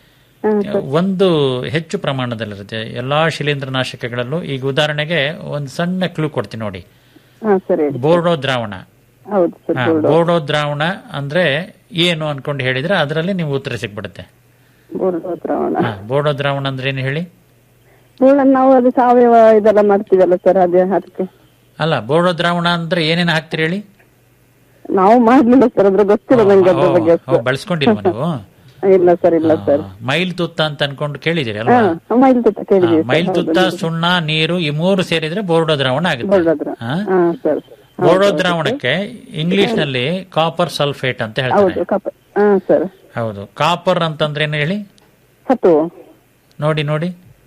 ಒಂದು ಹೆಚ್ಚು ಪ್ರಮಾಣದಲ್ಲಿರುತ್ತೆ ಎಲ್ಲಾ ಶಿಲೀಂಧ್ರ ನಾಶಕಗಳಲ್ಲೂ ಈಗ ಉದಾಹರಣೆಗೆ ಒಂದು ಸಣ್ಣ ಕ್ಲೂ ಕೊಡ್ತೀನಿ ನೋಡಿ ಹಾ ಸರಿ ಹೇಳಿ ಬೋರ್ಡೋ ದ್ರಾವಣ ಹೌದು ಸರ್ ಹಾ, ಬೋರ್ಡು ಬೋರ್ಡೋ ದ್ರಾವಣ ಅಂದ್ರೆ ಏನು ಅನ್ಕೊಂಡು ಹೇಳಿದ್ರೆ ಅದರಲ್ಲಿ ನೀವು ಉತ್ತರ ಸಿಕ್ಬಿಡುತ್ತೆ ಬೋರ್ಡು ದ್ರಾವಣ ಹಾ, ಬೋರ್ಡೋ ದ್ರಾವಣ ಅಂದ್ರೆ ಏನು ಹೇಳಿ ಬೋರ್ಡ್ ನಾವು ಅದು ಸಾವಯವ ಇದೆಲ್ಲ ಮಾಡ್ತೀವಲ್ಲ ಸರ್ ಅದೇ ಅದಕ್ಕೆ ಅಲ್ಲ ಬೋರ್ಡೋ ದ್ರಾವಣ ಅಂದ್ರೆ ಏನೇನು ಹಾಕ್ತೀರಿ ಹೇಳಿ ನಾವು ಮಾಡ್ಲಿಲ್ಲ ಸರ್ ಅದ್ರ ಗೊತ್ತಿಲ್ಲ ನಂಗೆ ಅದ್ರ ಬಗ್ಗೆ ಓ, ಬಳಸ್ಕೊಂಡಿಲ್ವಾ ನೀವು ಇಲ್ಲ ಸರ್ ಇಲ್ಲ ಸರ್ ಮೈಲ್ ತುತ್ತ ಅಂತ ಅನ್ಕೊಂಡು ಕೇಳಿದಿರಿ ಅಲ್ವಾ ಹಾ ಮೈಲ್ ತುತ್ತ ಹಾ, ಕೇಳಿದೀವಿ ಮೈಲ್ ತುತ್ತ ಸುಣ್ಣ ನೀರು ಈ ಮೂರು ಸೇರಿದ್ರೆ ಬೋರ್ಡೋ ದ್ರಾವಣ ಆಗುತ್ತೆ ಬೋರ್ಡ್ ಹಾ? ಹಾ ಸರ್ ಬೋರ್ಡೋ ದ್ರಾವಣಕ್ಕೆ ಇಂಗ್ಲಿಷ್ ನಲ್ಲಿ ಕಾಪರ್ ಸಲ್ಫೇಟ್ ಅಂತ ಹೇಳ್ತಾರೆ ಹೌದು ಕಪ ಹಾ ಸರ್ ಹೌದು ಕಾಪರ್ ಅಂತಂದ್ರೆ ಏನು ಹೇಳಿ ಸತ್ತು ನೋಡಿ ನೋಡಿ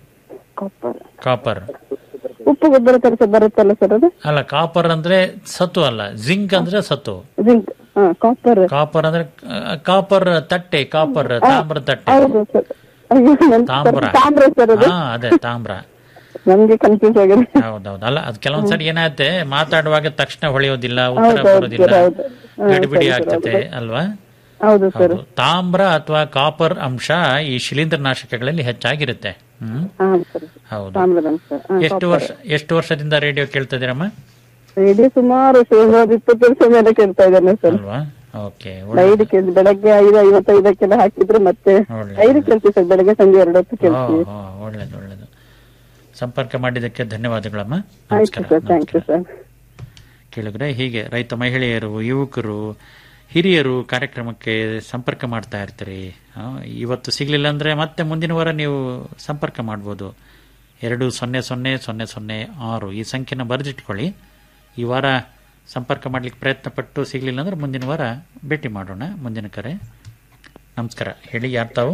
ಕಾಪರ್ ಕಾಪರ್ ಉಪ್ಪು ಗೊಬ್ಬರ ತರಸ ಬರುತ್ತಲ್ಲ ಸರ್ ಅದು ಅಲ್ಲ ಕಾಪರ್ ಅಂದ್ರೆ ಸತ್ತು ಅಲ್ಲ ಜಿಂಕ್ ಅಂದ್ರೆ ಸತ್ತು ಜಿಂಕ್ ಹಾ ಕಾಪರ್ ಕಾಪರ್ ಅಂದ್ರೆ ಕಾಪರ್ ತಟ್ಟೆ ಕಾಪರ್ ತಾಮ್ರ ತಟ್ಟೆ ಹೌದು ಸರ್ ಅಯ್ಯೋ ನನ್ ತಾಮ್ರ ತಾಮ್ರ ಸರ್ ಅದು ಹಾ ಅದೇ ತಾಮ್ರ ನಮ್ಗೆ ಕನ್ಫ್ಯೂಸ್ ಆಗಿದೆ ಹೌದೌದು ಅಲ್ಲ ಅದು ಕೆಲವೊಂದ್ಸರಿ ಏನಾಗುತ್ತೆ ಮಾತಾಡುವಾಗ ತಕ್ಷಣ ಹೊಳೆಯೋದಿಲ್ಲ ಉತ್ತರ ಹೌದು, ಬರೋದಿಲ್ಲ ಸರ್, ಹೌದು. ಹಾ, ಗಡಿಬಿಡಿ ಸರಿ, ಸರ್, ಆಗ್ತದೆ ಹೌದು. ಅಲ್ವಾ ಹೌದು ಸರ್ ಹೌದು. ತಾಮ್ರ ಅಥವಾ ಕಾಪರ್ ಅಂಶ ಈ ಶಿಲೀಂಧ್ರ ನಾಶಕಗಳಲ್ಲಿ ಹೆಚ್ಚಾಗಿರುತ್ತೆ ಹ್ಮ್ ಹಾ ಸರ್ ಹೌದು ತಾಮ್ರದ ಅಂಶ ಹಾ, ಎಷ್ಟು ಕಾಪರ್. ವರ್ಷ ಎಷ್ಟು ವರ್ಷದಿಂದ ರೇಡಿಯೋ ಕೇಳ್ತಾ ಇದೀರಮ್ಮ ರೇಡಿಯೋ ಸುಮಾರು ಸುಮಾರು ಇಪ್ಪತ್ತು ವರ್ಷ ಮೇಲೆ ಕೇಳ್ತಾ ಇದ್ದೇನೆ ಸರ್ ಅಲ್ವಾ ಓಕೆ ಐದು ಕೇಳಿ ಬೆಳಗ್ಗೆ ಐದು ಐವತ್ತೈದಕ್ಕೆಲ್ಲ ಹಾಕಿದ್ರೆ ಮತ್ತೆ ಒಳ್ಳೆ. ಐದು ಕೇಳ್ತೀವಿ ಸರ್ ಬೆಳಗ್ಗೆ ಸಂಜೆ ಎರಡು ಹೊತ್ತು ಕೇಳ್ತೀವಿ ಒಳ್ಳೇದು ಒಳ್ಳೇದು ಸಂಪರ್ಕ ಮಾಡಿದ್ದಕ್ಕೆ ಧನ್ಯವಾದಗಳಮ್ಮ ಆಯ್ತು ನಮಸ್ಕಾರ ಸರ್ ಥ್ಯಾಂಕ್ ಯು ಸರ್ ಕೇಳಿದ್ರೆ ಹೀಗೆ ರೈತ ಮಹಿಳೆಯರು ಯುವಕರು ಹಿರಿಯರು ಕಾರ್ಯಕ್ರಮಕ್ಕೆ ಸಂಪರ್ಕ ಮಾಡ್ತಾ ಇರ್ತೀರಿ ಆ, ಇವತ್ತು ಸಿಗ್ಲಿಲ್ಲ ಅಂದ್ರೆ ಮತ್ತೆ ಮುಂದಿನ ವಾರ ನೀವು ಸಂಪರ್ಕ ಮಾಡ್ಬೋದು ಎರಡು ಸೊನ್ನೆ ಸೊನ್ನೆ ಸೊನ್ನೆ ಸೊನ್ನೆ ಆರು ಈ ಸಂಖ್ಯೆನ ಬರೆದಿಟ್ಕೊಳ್ಳಿ ಈ ವಾರ ಸಂಪರ್ಕ ಮಾಡ್ಲಿಕ್ಕೆ ಪ್ರಯತ್ನ ಪಟ್ಟು ಸಿಗ್ಲಿಲ್ಲ ಅಂದ್ರೆ ಮುಂದಿನ ವಾರ ಭೇಟಿ ಮಾಡೋಣ ಮುಂದಿನ ಕರೆ ನಮಸ್ಕಾರ ಹೇಳಿ ಯಾರು ತಾವು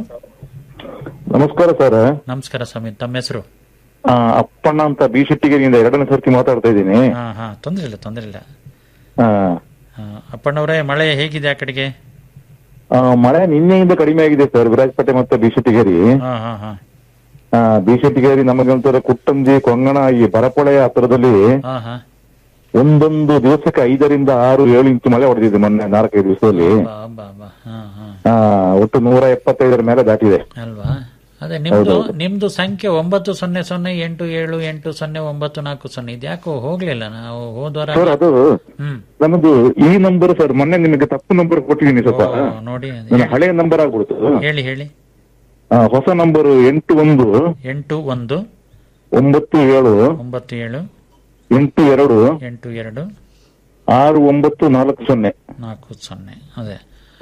ನಮಸ್ಕಾರ ಸರ್ ನಮಸ್ಕಾರ ಸ್ವಾಮಿ ತಮ್ಮ ಹೆಸರು ಆ, ಅಪ್ಪಣ್ಣ ಅಂತ ಬಿ ಶೆಟ್ಟಿಗೆರೆಯಿಂದ ಎರಡನೇ ಸರ್ತಿ ಮಾತಾಡ್ತಾ ಇದ್ದೀನಿ ಹಾ ಹಾ ತೊಂದ್ರೆ ಇಲ್ಲ ತೊಂದ್ರೆ ಇಲ್ಲ ಆ, ಆ, ಅಪ್ಪಣ್ಣವರೇ ಮಳೆ ಹೇಗಿದೆ ಆ ಕಡೆಗೆ ಆ, ಮಳೆ ನಿನ್ನೆಯಿಂದ ಕಡಿಮೆ ಆಗಿದೆ ಸರ್ ವಿರಾಜಪೇಟೆ ಮತ್ತೆ ಬಿ ಶೆಟ್ಟಿಗೇರಿ ಹಾ ಹಾ ಹಾ ಆ, ಬಿ ಶೆಟ್ಟಿಗೇರಿ ನಮಗೆ ಒಂಥರ ಕುಟ್ಟಂಜಿ ಕೊಂಗಣ ಈ ಬರಪೊಳೆಯ ಹತ್ತಿರದಲ್ಲಿ ಹಾ ಹಾ ಒಂದೊಂದು ದಿವಸಕ್ಕೆ ಐದರಿಂದ ಆರು ಏಳು ಇಂಚು ಮಳೆ ಹೊಡೆದಿದೆ ಮೊನ್ನೆ ನಾಲ್ಕೈದು ದಿವಸದಲ್ಲಿ ಬಾ ಬಾ ಬಾ ಹಾ ಹಾ ಆ, ಒಟ್ಟು ನೂರ ಎಪ್ಪತ್ತೈದರ ಮೇಲೆ ದಾಟಿದೆ ಅಲ್ವಾ ಅದೇ ನಿಮ್ದು ನಿಮ್ದು ಸಂಖ್ಯೆ ಒಂಬತ್ತು ಸೊನ್ನೆ ಸೊನ್ನೆ ಎಂಟು ಏಳು ಎಂಟು ಸೊನ್ನೆ ಒಂಬತ್ತು ನಾಲ್ಕು ಸೊನ್ನೆ ಇದ್ಯಾಕೋ ಹೋಗ್ಲಿಲ್ಲ ನಾವು ಹೋದ್ವಾರ ಸರ್ ಅದು ಹ್ಮ್ ನಮ್ಮದು ಈ ನಂಬರ್ ಸರ್ ಮೊನ್ನೆ ನಿಮಗೆ ತಪ್ಪು ನಂಬರ್ ಕೊಟ್ಟಿದ್ದೀನಿ ಸ್ವಲ್ಪ ಓ, ನೋಡಿ ನನ್ನ ಹಳೆಯ ನಂಬರ್ ಆಗ್ಬಿಡ್ತು ಹೇಳಿ ಹೇಳಿ ಆ, ಹೊಸ ನಂಬರ್ ಎಂಟು ಒಂದು ಎಂಟು ಒಂದು ಒಂಬತ್ತು ಏಳು ಒಂಬತ್ತು ಏಳು ಎಂಟು ಎರಡು ಎಂಟು ಎರಡು ಆರು ಒಂಬತ್ತು ನಾಲ್ಕು ಸೊನ್ನೆ ನಾಲ್ಕು ಸೊನ್ನೆ ಅದೇ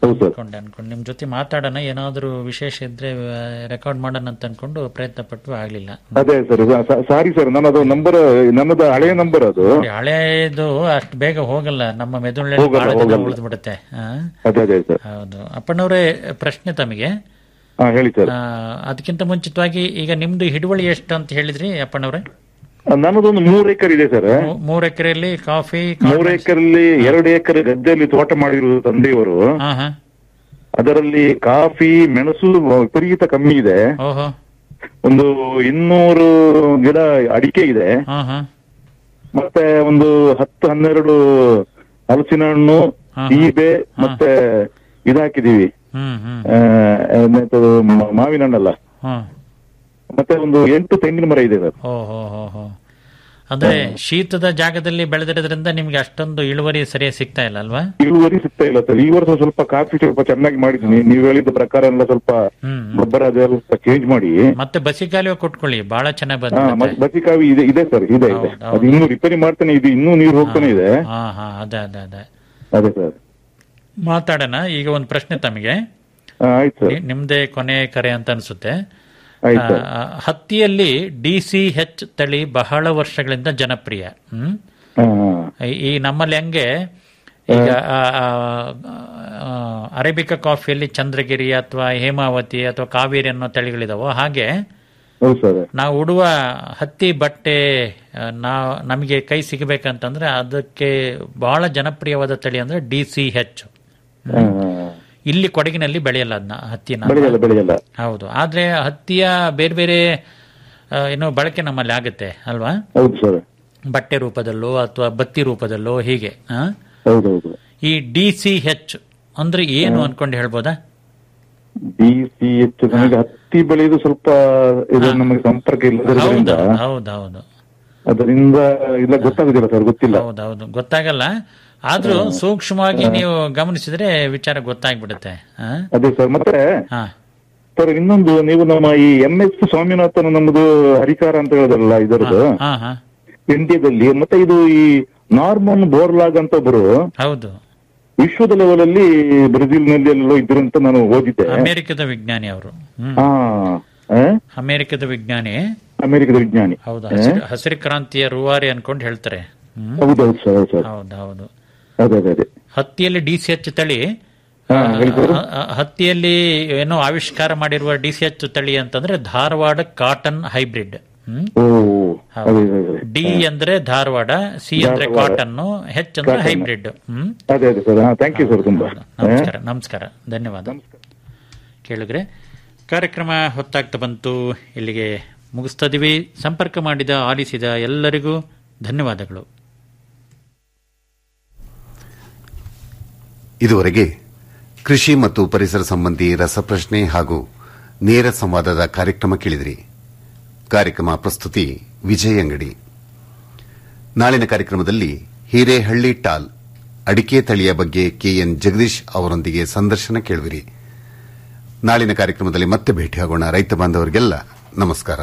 ಹೌದು ಸರ್ ಅನ್ಕೊಂಡೆ ಅನ್ಕೊಂಡು ನಿಮ್ ಜೊತೆ ಮಾತಾಡೋಣ ಏನಾದರೂ ವಿಶೇಷ ಇದ್ರೆ ರೆಕಾರ್ಡ್ ಮಾಡೋಣ ಅಂತ ಅನ್ಕೊಂಡು ಪ್ರಯತ್ನ ಪಟ್ಟು ಆಗ್ಲಿಲ್ಲ ಅದೇ ಸರ್ ಸಾರಿ ಸರ್ ನನ್ನದು ನಂಬರ್ ನನ್ನದು ಹಳೆಯ ನಂಬರ್ ಅದು ನೋಡಿ, ಹಳೇದು ಅಷ್ಟು ಬೇಗ ಹೋಗಲ್ಲ ನಮ್ಮ ಮೆದುಳಿನಲ್ಲಿ ಹೋಗಲ್ಲ, ಬಹಳ ದಿನ ಹೋಗಲ್ಲ. ಉಳಿದು ಬಿಡುತ್ತೆ ಅದೇ ಅದೇ ಸರ್ ಹೌದು ಅಪ್ಪನವರೇ ಪ್ರಶ್ನೆ ತಮಗೆ ಹಾ ಹೇಳಿ ಸರ್ ಆ, ಅದಕ್ಕಿಂತ ಮುಂಚಿತವಾಗಿ ಈಗ ನಿಮ್ದು ಹಿಡುವಳಿ ಎಷ್ಟು ಅಂತ ಹೇಳಿದ್ರಿ ಅಪ್ಪನವ್ರೆ ನನ್ನದೊಂದು ಮೂರು ಎಕರೆ ಇದೆ ಸರ್ ಮೂ- ಮೂರ್ ಎಕರೆಯಲ್ಲಿ ಕಾಫಿ ಮೂರು ಎಕರೆಲ್ಲಿ ಎರಡು ಎಕರೆ ಗದ್ದೆಯಲ್ಲಿ ತೋಟ ಮಾಡಿರುವುದು ತಂದೆಯವರು ಹಾ ಹಾ ಅದರಲ್ಲಿ ಕಾಫಿ ಮೆಣಸು ವಿಪರೀತ ಕಮ್ಮಿ ಇದೆ ಓಹೋ ಒಂದು ಇನ್ನೂರು ಗಿಡ ಅಡಿಕೆ ಇದೆ ಹಾ ಹಾ ಮತ್ತೆ ಒಂದು ಹತ್ತು ಹನ್ನೆರಡು ಹಲಸಿನ ಹಣ್ಣು ಸೀಬೆ ಮತ್ತೆ ಇದು ಹಾಕಿದೀವಿ ಹ್ಮ್ ಹ್ಮ್ ಆ, ಎಂತದು ಮ- ಮಾವಿನ ಹಣ್ಣಲ್ಲ ಹ್ಮ್ ಮತ್ತೆ ಒಂದು ಎಂಟು ತೆಂಗಿನ ಮರ ಇದೆ ಸರ್ ಹೋ ಹೋ ಹೋ ಹೋ ಅಂದ್ರೆ ಶೀತದ ಜಾಗದಲ್ಲಿ ಬೆಳೆದಿರೋದ್ರಿಂದ ನಿಮ್ಗೆ ಅಷ್ಟೊಂದು ಇಳುವರಿ ಸರಿಯಾಗಿ ಸಿಗ್ತಾ ಇಲ್ಲ ಅಲ್ವಾ ಇಳುವರಿ ಸಿಗ್ತಾ ಇಲ್ಲ ಸರ್ ಈ ವರ್ಷ ಸ್ವಲ್ಪ ಕಾಫಿ ಸ್ವಲ್ಪ ಚೆನ್ನಾಗಿ ಮಾಡಿದ್ದೀನಿ ನೀವು ಹೇಳಿದ ಪ್ರಕಾರ ಎಲ್ಲ ಸ್ವಲ್ಪ ಹ್ಮ್ ಗೊಬ್ಬರ ಅದೆಲ್ಲ ಸ್ವಲ್ಪ ಚೇಂಜ್ ಮಾಡಿ ಮತ್ತೆ ಬಸಿಗಾಲಿಯೂ ಕೊಟ್ಕೊಳ್ಳಿ ಬಹಳ ಚೆನ್ನಾಗಿ ಹಾ ಬಂದ ಮತ್ತೆ ಬಸಿಕಾವಿ ಇದೆ ಇದೆ ಸರ್ ಇದೆ ಇದೆ ಹೌದು, ಅದು ಇನ್ನೂ ರಿಪೇರಿ ಮಾಡ್ತಾನೆ ಇದೆ ಇನ್ನೂ ನೀರು ಹೋಗ್ತಾನೆ ಇದೆ ಹಾ ಹಾ ಅದೇ ಅದೇ ಅದೇ ಅದೇ ಸರ್ ಮಾತಾಡೋಣ ಈಗ ಒಂದು ಪ್ರಶ್ನೆ ತಮಗೆ ಹಾ, ಆಯ್ತು ಸರ್ ನಿ- ನಿಮ್ದೇ ಕೊನೆ ಕರೆ ಅಂತ ಅನ್ಸುತ್ತೆ ಆಯ್ತು ಸರ್. ಆ, ಹತ್ತಿಯಲ್ಲಿ ಡಿ ಸಿ ಹೆಚ್ ತಳಿ ಬಹಳ ವರ್ಷಗಳಿಂದ ಜನಪ್ರಿಯ ಹ್ಮ್ ಹಾ, ಹಾ. ಈ- ಈ ನಮ್ಮಲ್ಲಿ ಹಂಗೆ ಈಗ ಆ, ಆ, ಆ, ಅರೇಬಿಕಾ ಕಾಫಿಯಲ್ಲಿ ಚಂದ್ರಗಿರಿ ಅಥವಾ ಹೇಮಾವತಿ ಅಥವಾ ಕಾವೇರಿ ಅನ್ನೋ ತಳಿಗಳಿದಾವೋ ಹಾಗೆ ಹೌದು ಸರ್ ನಾವು ಉಡುವ ಹತ್ತಿ ಬಟ್ಟೆ ಆ, ನಾವು ನಮಗೆ ಕೈ ಸಿಗಬೇಕಂತಂದ್ರೆ ಅದಕ್ಕೆ ಬಹಳ ಜನಪ್ರಿಯವಾದ ತಳಿ ಅಂದ್ರೆ ಡಿ ಸಿ ಹೆಚ್ ಹಾ, ಹಾ. ಇಲ್ಲಿ ಕೊಡಗಿನಲ್ಲಿ ಬೆಳೆಯಲ್ಲ ಅದನ್ನ ಹತ್ತಿನ ಬೆಳೆಯಲ್ಲ ಬೆಳೆಯಲ್ಲ ಹೌದು ಆದ್ರೆ ಹತ್ತಿಯ ಬೇರೆ ಬೇರೆ ಆ, ಏನು ಬಳಕೆ ನಮ್ಮಲ್ಲಿ ಆಗುತ್ತೆ ಅಲ್ವಾ ಹೌದು ಸರ್ ಬಟ್ಟೆ ರೂಪದಲ್ಲೋ ಅಥವಾ ಬತ್ತಿ ರೂಪದಲ್ಲೋ ಹೀಗೆ ಆ? ಹೌದು ಹೌದು ಈ ಡಿ ಸಿ ಹೆಚ್ ಅಂದ್ರೆ ಏನು ಅನ್ಕೊಂಡು ಹೇಳ್ಬೋದಾ ಡಿ ಸಿ ಎಚ್ ನಮಗೆ ಹತ್ತಿ ಬೆಳೆಯುದು ಸ್ವಲ್ಪ ಇದು ನಮಗೆ ಸಂಪರ್ಕ ಇಲ್ಲದ್ರಿಂದ ಹೌದು ಹೌದೌದು ಅದರಿಂದ ಇಲ್ಲ ಗೊತ್ತಾಗುದಿಲ್ಲ ಸರ್ ಗೊತ್ತಿಲ್ಲ ಹೌದೌದು ಗೊತ್ತಾಗಲ್ಲ ಆದ್ರೂ ಸೂಕ್ಷ್ಮವಾಗಿ ನೀವು ಗಮನಿಸಿದ್ರೆ ವಿಚಾರ ಗೊತ್ತಾಗ್ಬಿಡುತ್ತೆ ಆ? ಅದೇ ಸರ್ ಮತ್ತೆ ಹಾ ಸರ್ ಇನ್ನೊಂದು ನೀವು ನಮ್ಮ ಈ ಎಂ ಎಸ್ ಸ್ವಾಮಿನಾಥನ್ ನಮ್ಮದು ಹರಿಕಾರ ಅಂತ ಹೇಳಿದ್ರಲ್ಲ ಇದರದ್ದು ಹಾ ಹಾ ಇಂಡಿಯಾದಲ್ಲಿ ಮತ್ತೆ ಇದು ಈ ನಾರ್ಮನ್ ಬೋರ್ಲಾಗ್ ಅಂತ ಒಬ್ಬರು ಹೌದು ವಿಶ್ವದ ಲೆವೆಲ್ ಅಲ್ಲಿ ಬ್ರೆಜಿಲ್ ನಲ್ಲಿ ಎಲ್ಲೋ ಇದ್ರು ಅಂತ ನಾನು ಓದಿದ್ದೆ ಅಮೆರಿಕದ ವಿಜ್ಞಾನಿ ಅವರು ಹ್ಮ್ ಹಾ ಆ? ಅಮೆರಿಕದ ವಿಜ್ಞಾನಿ ಅಮೆರಿಕದ ವಿಜ್ಞಾನಿ ಹೌದು ಹಸಿರು ಹಸಿರು ಕ್ರಾಂತಿಯ ರೂವಾರಿ ಅನ್ಕೊಂಡು ಹೇಳ್ತಾರೆ ಹ್ಮ್ ಹೌದೌದು ಸರ್ ಹೌದು ಸರ್ ಹೌದು ಹೌದು ಅದೇ ಅದೇ ಅದೇ ಹತ್ತಿಯಲ್ಲಿ ಡಿ ಸಿ ಎಚ್ ತಳಿ ಹಾ, ಹೇಳಿ ಸರ್. ಆ, ಆ, ಹತ್ತಿಯಲ್ಲಿ ಏನೋ ಆವಿಷ್ಕಾರ ಮಾಡಿರುವ ಡಿ ಸಿ ಎಚ್ ತಳಿ ಅಂತಂದ್ರೆ ಧಾರವಾಡ ಕಾಟನ್ ಹೈಬ್ರಿಡ್ ಹ್ಮ್ ಓ ಅದೇ ಅದೇ ಅದೇ ಡಿ ಅಂದ್ರೆ ಧಾರವಾಡ ಸಿ ಅಂದ್ರೆ ಧಾರವಾಡ. ಕಾಟನ್ ಹೆಚ್ ಅಂದ್ರೆ ಕಾಟನ್. ಹೈಬ್ರಿಡ್ ಹ್ಮ್ ಅದೇ ಅದೇ ಸರ್ ಹಾ ಥ್ಯಾಂಕ್ ಯು ಸರ್ ತುಂಬಾ ನಮಸ್ಕಾರ ನಮಸ್ಕಾರ ಧನ್ಯವಾದ ಕೇಳಿದ್ರೆ ಕಾರ್ಯಕ್ರಮ ಹೊತ್ತಾಗ್ತಾ ಬಂತು ಇಲ್ಲಿಗೆ ಮುಗಿಸ್ತಾ ಇದೀವಿ ಸಂಪರ್ಕ ಮಾಡಿದ ಆಲಿಸಿದ ಎಲ್ಲರಿಗೂ ಧನ್ಯವಾದಗಳು ಇದುವರೆಗೆ ಕೃಷಿ ಮತ್ತು ಪರಿಸರ ಸಂಬಂಧಿ ರಸಪ್ರಶ್ನೆ ಹಾಗೂ ನೇರ ಸಂವಾದದ ಕಾರ್ಯಕ್ರಮ ಕೇಳಿದಿರಿ ಕಾರ್ಯಕ್ರಮ ಪ್ರಸ್ತುತಿ ವಿಜಯ್ ಅಂಗಡಿ ನಾಳಿನ ಕಾರ್ಯಕ್ರಮದಲ್ಲಿ ಹಿರೇಹಳ್ಳಿ ಟಾಲ್ ಅಡಿಕೆ ತಳಿಯ ಬಗ್ಗೆ ಕೆಎನ್ ಜಗದೀಶ್ ಅವರೊಂದಿಗೆ ಸಂದರ್ಶನ ಕೇಳುವಿರಿ ನಾಳಿನ ಕಾರ್ಯಕ್ರಮದಲ್ಲಿ ಮತ್ತೆ ಭೇಟಿಯಾಗೋಣ ರೈತ ಬಾಂಧವರಿಗೆಲ್ಲ ನಮಸ್ಕಾರ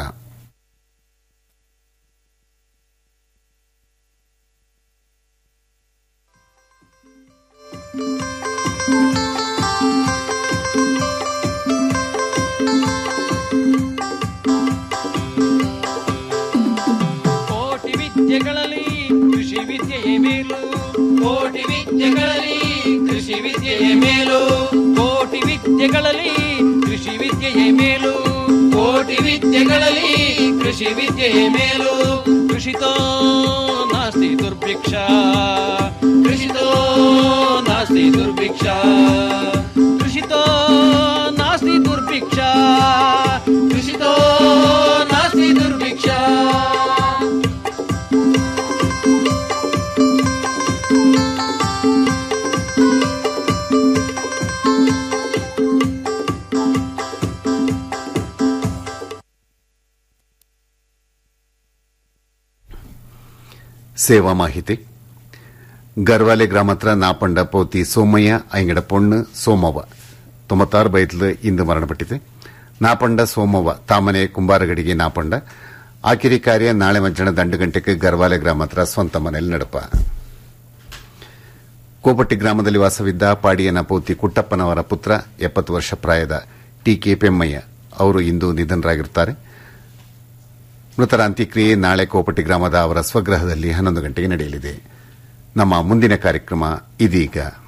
ಕೋಟಿ ವಿದ್ಯೆಗಳಲ್ಲಿ ಕೃಷಿ ವಿದ್ಯೆಯೇ ಮೇಲು ಕೋಟಿ ವಿದ್ಯೆಗಳಲ್ಲಿ ಕೃಷಿ ವಿದ್ಯೆಯೇ ಮೇಲು ಕೋಟಿ ವಿದ್ಯೆಗಳಲ್ಲಿ ಕೃಷಿ ವಿದ್ಯೆಯೇ ಮೇಲು ಕೋಟಿ ವಿದ್ಯೆಗಳಲ್ಲಿ ಕೃಷಿ ವಿದ್ಯೆಯೇ ಮೇಲು ಕೃಷಿತೋ ನಾಸ್ತಿ ದುರ್ಭಿಕ್ಷ ಕೃಷಿತೋ ನಾಸ್ತಿ ದುರ್ಭಿಕ್ಷ ಕೃಷಿತೋ ನಾಸ್ತಿ ದುರ್ಭಿಕ್ಷ ಕೃಷಿತೋ ನಾಸ್ತಿ ದುರ್ಭಿಕ್ಷ ಸೇವಾ ಮಾಹಿತಿ ಗರ್ವಾಲೆ ಗ್ರಾಮ ಹತ್ರ ನಾಪಂಡ ಪೋತಿ ಸೋಮಯ್ಯ ಐಂಗಡ ಪೊಣ್ಣು ಸೋಮವ್ವ ತೊಂಬತ್ತಾರು ಬಯತ್ಲು ಇಂದು ಮರಣಪಟ್ಟಿದೆ ನಾಪಂಡ ಸೋಮವ್ವ ತಾಮನೆ ಕುಂಬಾರಗಡಿಗೆ ನಾಪಂಡ ಆಕಿರಿ ಕಾರ್ಯ ನಾಳೆ ಮಧ್ಯಾಹ್ನ ದಂಡು ಗಂಟೆಗೆ ಗರ್ವಾಲೆ ಗ್ರಾಮ ಹತ್ರ ಸ್ವಂತ ಮನೆಯಲ್ಲಿ ನಡಪ ಕೋಪಟ್ಟಿ ಗ್ರಾಮದಲ್ಲಿ ವಾಸವಿದ್ದ ಪಾಡಿಯನ ಪೌತಿ ಕುಟ್ಟಪ್ಪನವರ ಪುತ್ರ ಎಪ್ಪತ್ತು ವರ್ಷ ಪ್ರಾಯದ ಟಿಕೆ ಪೆಮ್ಮಯ್ಯ ಅವರು ಇಂದು ನಿಧನರಾಗಿರುತ್ತಾರೆ ಮೃತರ ಅಂತ್ಯಕ್ರಿಯೆ ನಾಳೆ ಕೋಪಟ್ಟಿ ಗ್ರಾಮದ ಅವರ ಸ್ವಗ್ರಹದಲ್ಲಿ ಹನ್ನೊಂದು ಗಂಟೆಗೆ ನಡೆಯಲಿದೆ ನಮ್ಮ ಮುಂದಿನ ಕಾರ್ಯಕ್ರಮ ಇದೀಗ